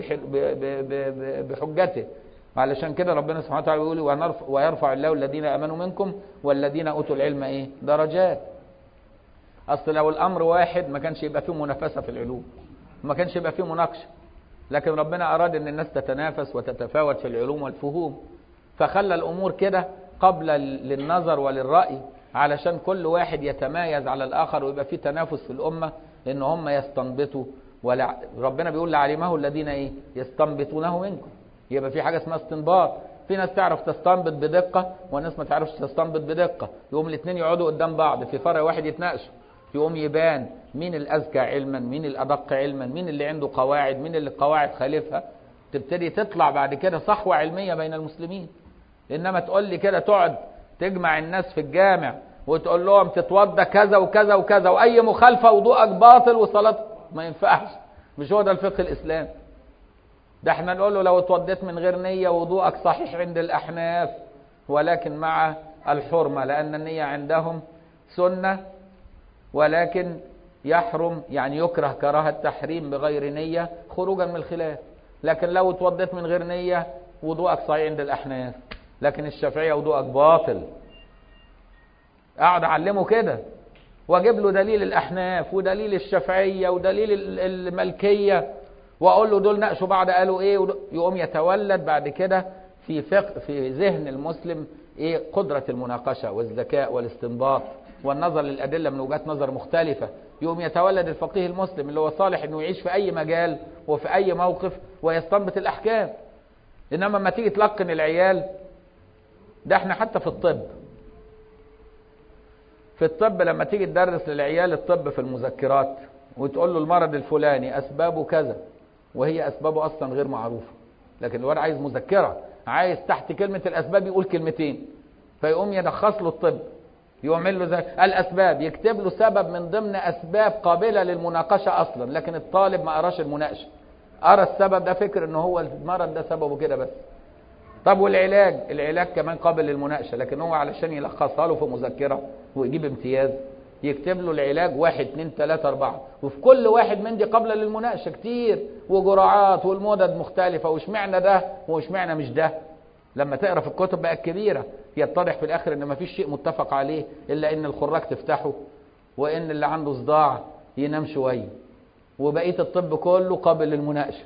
بحجته علشان كده ربنا سبحانه وتعالى يقول ويرفع الله الذين امنوا منكم والذين اوتوا العلم ايه درجات اصل لو الامر واحد ما كانش يبقى فيه منافسه في العلوم ما كانش يبقى فيه مناقشه لكن ربنا اراد ان الناس تتنافس وتتفاوت في العلوم والفهوم فخلى الامور كده قبل للنظر وللراي علشان كل واحد يتمايز على الاخر ويبقى فيه تنافس في الامه ان هم يستنبطوا ولا ربنا بيقول لعلمه الذين ايه يستنبطونه منكم يبقى في حاجه اسمها استنباط في ناس تعرف تستنبط بدقه وناس ما تعرفش تستنبط بدقه يقوم الاثنين يقعدوا قدام بعض في فرع واحد يتناقشوا يقوم يبان مين الاذكى علما مين الادق علما مين اللي عنده قواعد مين اللي القواعد خالفها تبتدي تطلع بعد كده صحوه علميه بين المسلمين انما تقول لي كده تقعد تجمع الناس في الجامع وتقول لهم تتوضى كذا وكذا وكذا واي مخالفه وضوءك باطل وصلاتك ما ينفعش مش هو ده الفقه الاسلامي ده احنا نقول له لو اتوضيت من غير نية وضوءك صحيح عند الأحناف ولكن مع الحرمة لأن النية عندهم سنة ولكن يحرم يعني يكره كراهة تحريم بغير نية خروجا من الخلاف لكن لو اتوضيت من غير نية وضوءك صحيح عند الأحناف لكن الشافعية وضوءك باطل اقعد اعلمه كده واجيب له دليل الأحناف ودليل الشافعية ودليل الملكية واقول له دول ناقشوا بعض قالوا ايه يقوم يتولد بعد كده في فقه في ذهن المسلم ايه قدره المناقشه والذكاء والاستنباط والنظر للادله من وجهات نظر مختلفه يقوم يتولد الفقيه المسلم اللي هو صالح انه يعيش في اي مجال وفي اي موقف ويستنبط الاحكام انما لما تيجي تلقن العيال ده احنا حتى في الطب في الطب لما تيجي تدرس للعيال الطب في المذكرات وتقول له المرض الفلاني اسبابه كذا وهي اسبابه اصلا غير معروفه لكن الولد عايز مذكره عايز تحت كلمه الاسباب يقول كلمتين فيقوم يلخص له الطب يعمل له زي الاسباب يكتب له سبب من ضمن اسباب قابله للمناقشه اصلا لكن الطالب ما قراش المناقشه قرا السبب ده فكر ان هو المرض ده سببه كده بس طب والعلاج العلاج كمان قابل للمناقشه لكن هو علشان يلخصها له في مذكره ويجيب امتياز يكتب له العلاج واحد اتنين تلاتة اربعة وفي كل واحد من دي قبل للمناقشة كتير وجرعات والمدد مختلفة واشمعنى ده واشمعنى مش ده لما تقرا في الكتب بقى الكبيرة يتضح في الاخر ان مفيش شيء متفق عليه الا ان الخراج تفتحه وان اللي عنده صداع ينام شوية وبقية الطب كله قابل للمناقشة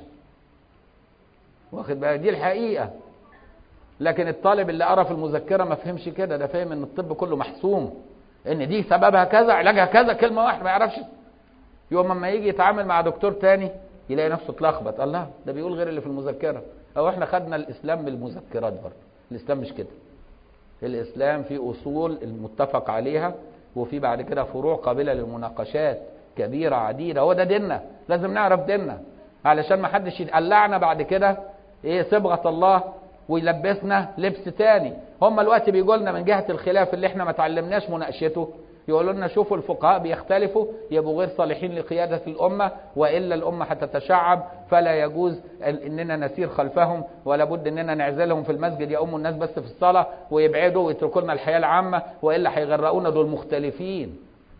واخد بقى دي الحقيقة لكن الطالب اللي قرا في المذكرة ما فهمش كده ده فاهم ان الطب كله محسوم ان دي سببها كذا علاجها كذا كلمه واحده ما يعرفش يوم اما يجي يتعامل مع دكتور تاني يلاقي نفسه اتلخبط الله ده بيقول غير اللي في المذكره او احنا خدنا الاسلام بالمذكرات برضه الاسلام مش كده الاسلام فيه اصول المتفق عليها وفي بعد كده فروع قابله للمناقشات كبيره عديده هو ده ديننا لازم نعرف ديننا علشان ما حدش يقلعنا بعد كده ايه صبغه الله ويلبسنا لبس تاني هم الوقت بيقول لنا من جهه الخلاف اللي احنا ما تعلمناش مناقشته يقولوا لنا شوفوا الفقهاء بيختلفوا يبقوا غير صالحين لقياده الامه والا الامه هتتشعب فلا يجوز اننا نسير خلفهم ولا بد اننا نعزلهم في المسجد يؤموا الناس بس في الصلاه ويبعدوا ويتركوا لنا الحياه العامه والا هيغرقونا دول مختلفين.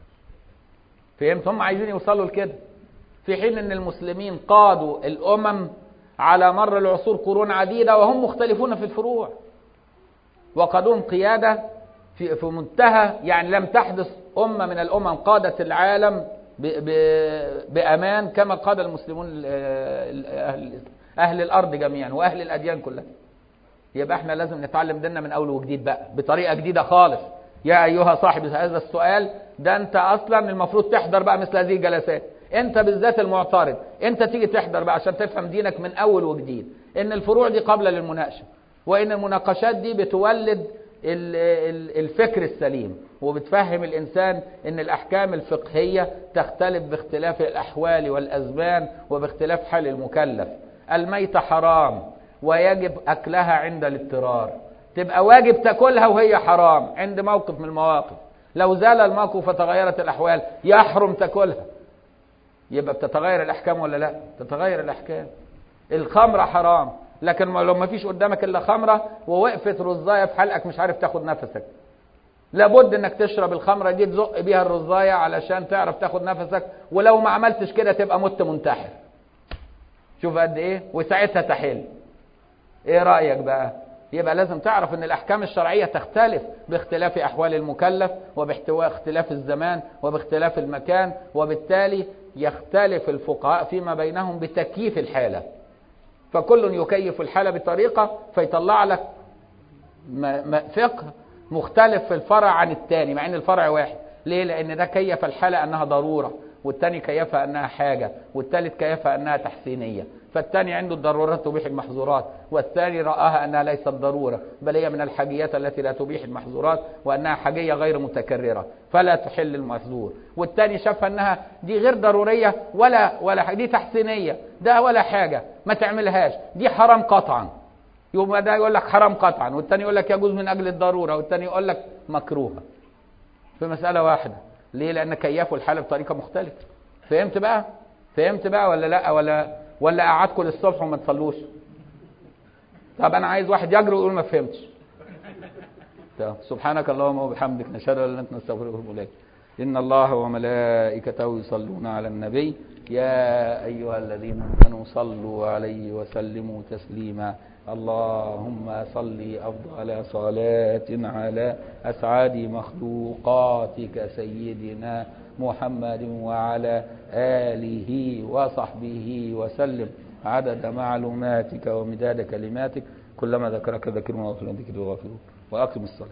فهمت؟ هم عايزين يوصلوا لكده. في حين ان المسلمين قادوا الامم على مر العصور قرون عديدة وهم مختلفون في الفروع وقدوم قيادة في, في منتهى يعني لم تحدث أمة من الأمم قادت العالم ب ب بأمان كما قاد المسلمون أهل, أهل الأرض جميعا وأهل الأديان كلها يبقى احنا لازم نتعلم ديننا من أول وجديد بقى بطريقة جديدة خالص يا أيها صاحب هذا السؤال ده أنت أصلا المفروض تحضر بقى مثل هذه الجلسات أنت بالذات المعترض أنت تيجي تحضر بقى عشان تفهم دينك من أول وجديد إن الفروع دي قابلة للمناقشة وإن المناقشات دي بتولد الفكر السليم وبتفهم الإنسان أن الأحكام الفقهية تختلف باختلاف الأحوال والأزمان وباختلاف حال المكلف الميتة حرام ويجب أكلها عند الاضطرار تبقى واجب تاكلها وهي حرام عند موقف من المواقف لو زال الموقف وتغيرت الأحوال يحرم تاكلها يبقى بتتغير الأحكام ولا لا تتغير الأحكام الخمرة حرام لكن لو ما فيش قدامك الا خمره ووقفت رزايه في حلقك مش عارف تاخد نفسك لابد انك تشرب الخمره دي تزق بيها الرزايه علشان تعرف تاخد نفسك ولو ما عملتش كده تبقى مت منتحر شوف قد ايه وساعتها تحل ايه رايك بقى يبقى لازم تعرف ان الاحكام الشرعيه تختلف باختلاف احوال المكلف وباختلاف الزمان وباختلاف المكان وبالتالي يختلف الفقهاء فيما بينهم بتكييف الحاله فكل يكيف الحالة بطريقة فيطلع لك فقه مختلف في الفرع عن الثاني مع ان الفرع واحد ليه لان ده كيف الحالة انها ضرورة والثاني كيفها انها حاجة والثالث كيفها انها تحسينية فالثاني عنده الضرورات تبيح المحظورات والثاني رآها انها ليست ضرورة بل هي من الحاجيات التي لا تبيح المحظورات وانها حاجية غير متكررة فلا تحل المحظور والثاني شافها انها دي غير ضرورية ولا ولا دي تحسينية ده ولا حاجة ما تعملهاش دي حرام قطعا يبقى ده يقول لك حرام قطعا والثاني يقول لك يجوز من اجل الضرورة والثاني يقول لك مكروهة في مسألة واحدة ليه لان كيفوا الحالة بطريقة مختلفة فهمت بقى فهمت بقى ولا لا ولا ولا قعدكم للصبح وما تصلوش طب انا عايز واحد يجري ويقول ما فهمتش طب سبحانك اللهم وبحمدك نشهد ان لا اله الا انت نستغفرك ونتوب اليك ان الله وملائكته يصلون على النبي يا ايها الذين امنوا صلوا عليه وسلموا تسليما اللهم صل افضل صلاه على اسعد مخلوقاتك سيدنا محمد وعلى آله وصحبه وسلم عدد معلوماتك ومداد كلماتك كلما ذكرك ذكر وغفر ذكر وغفر وأقم الصلاة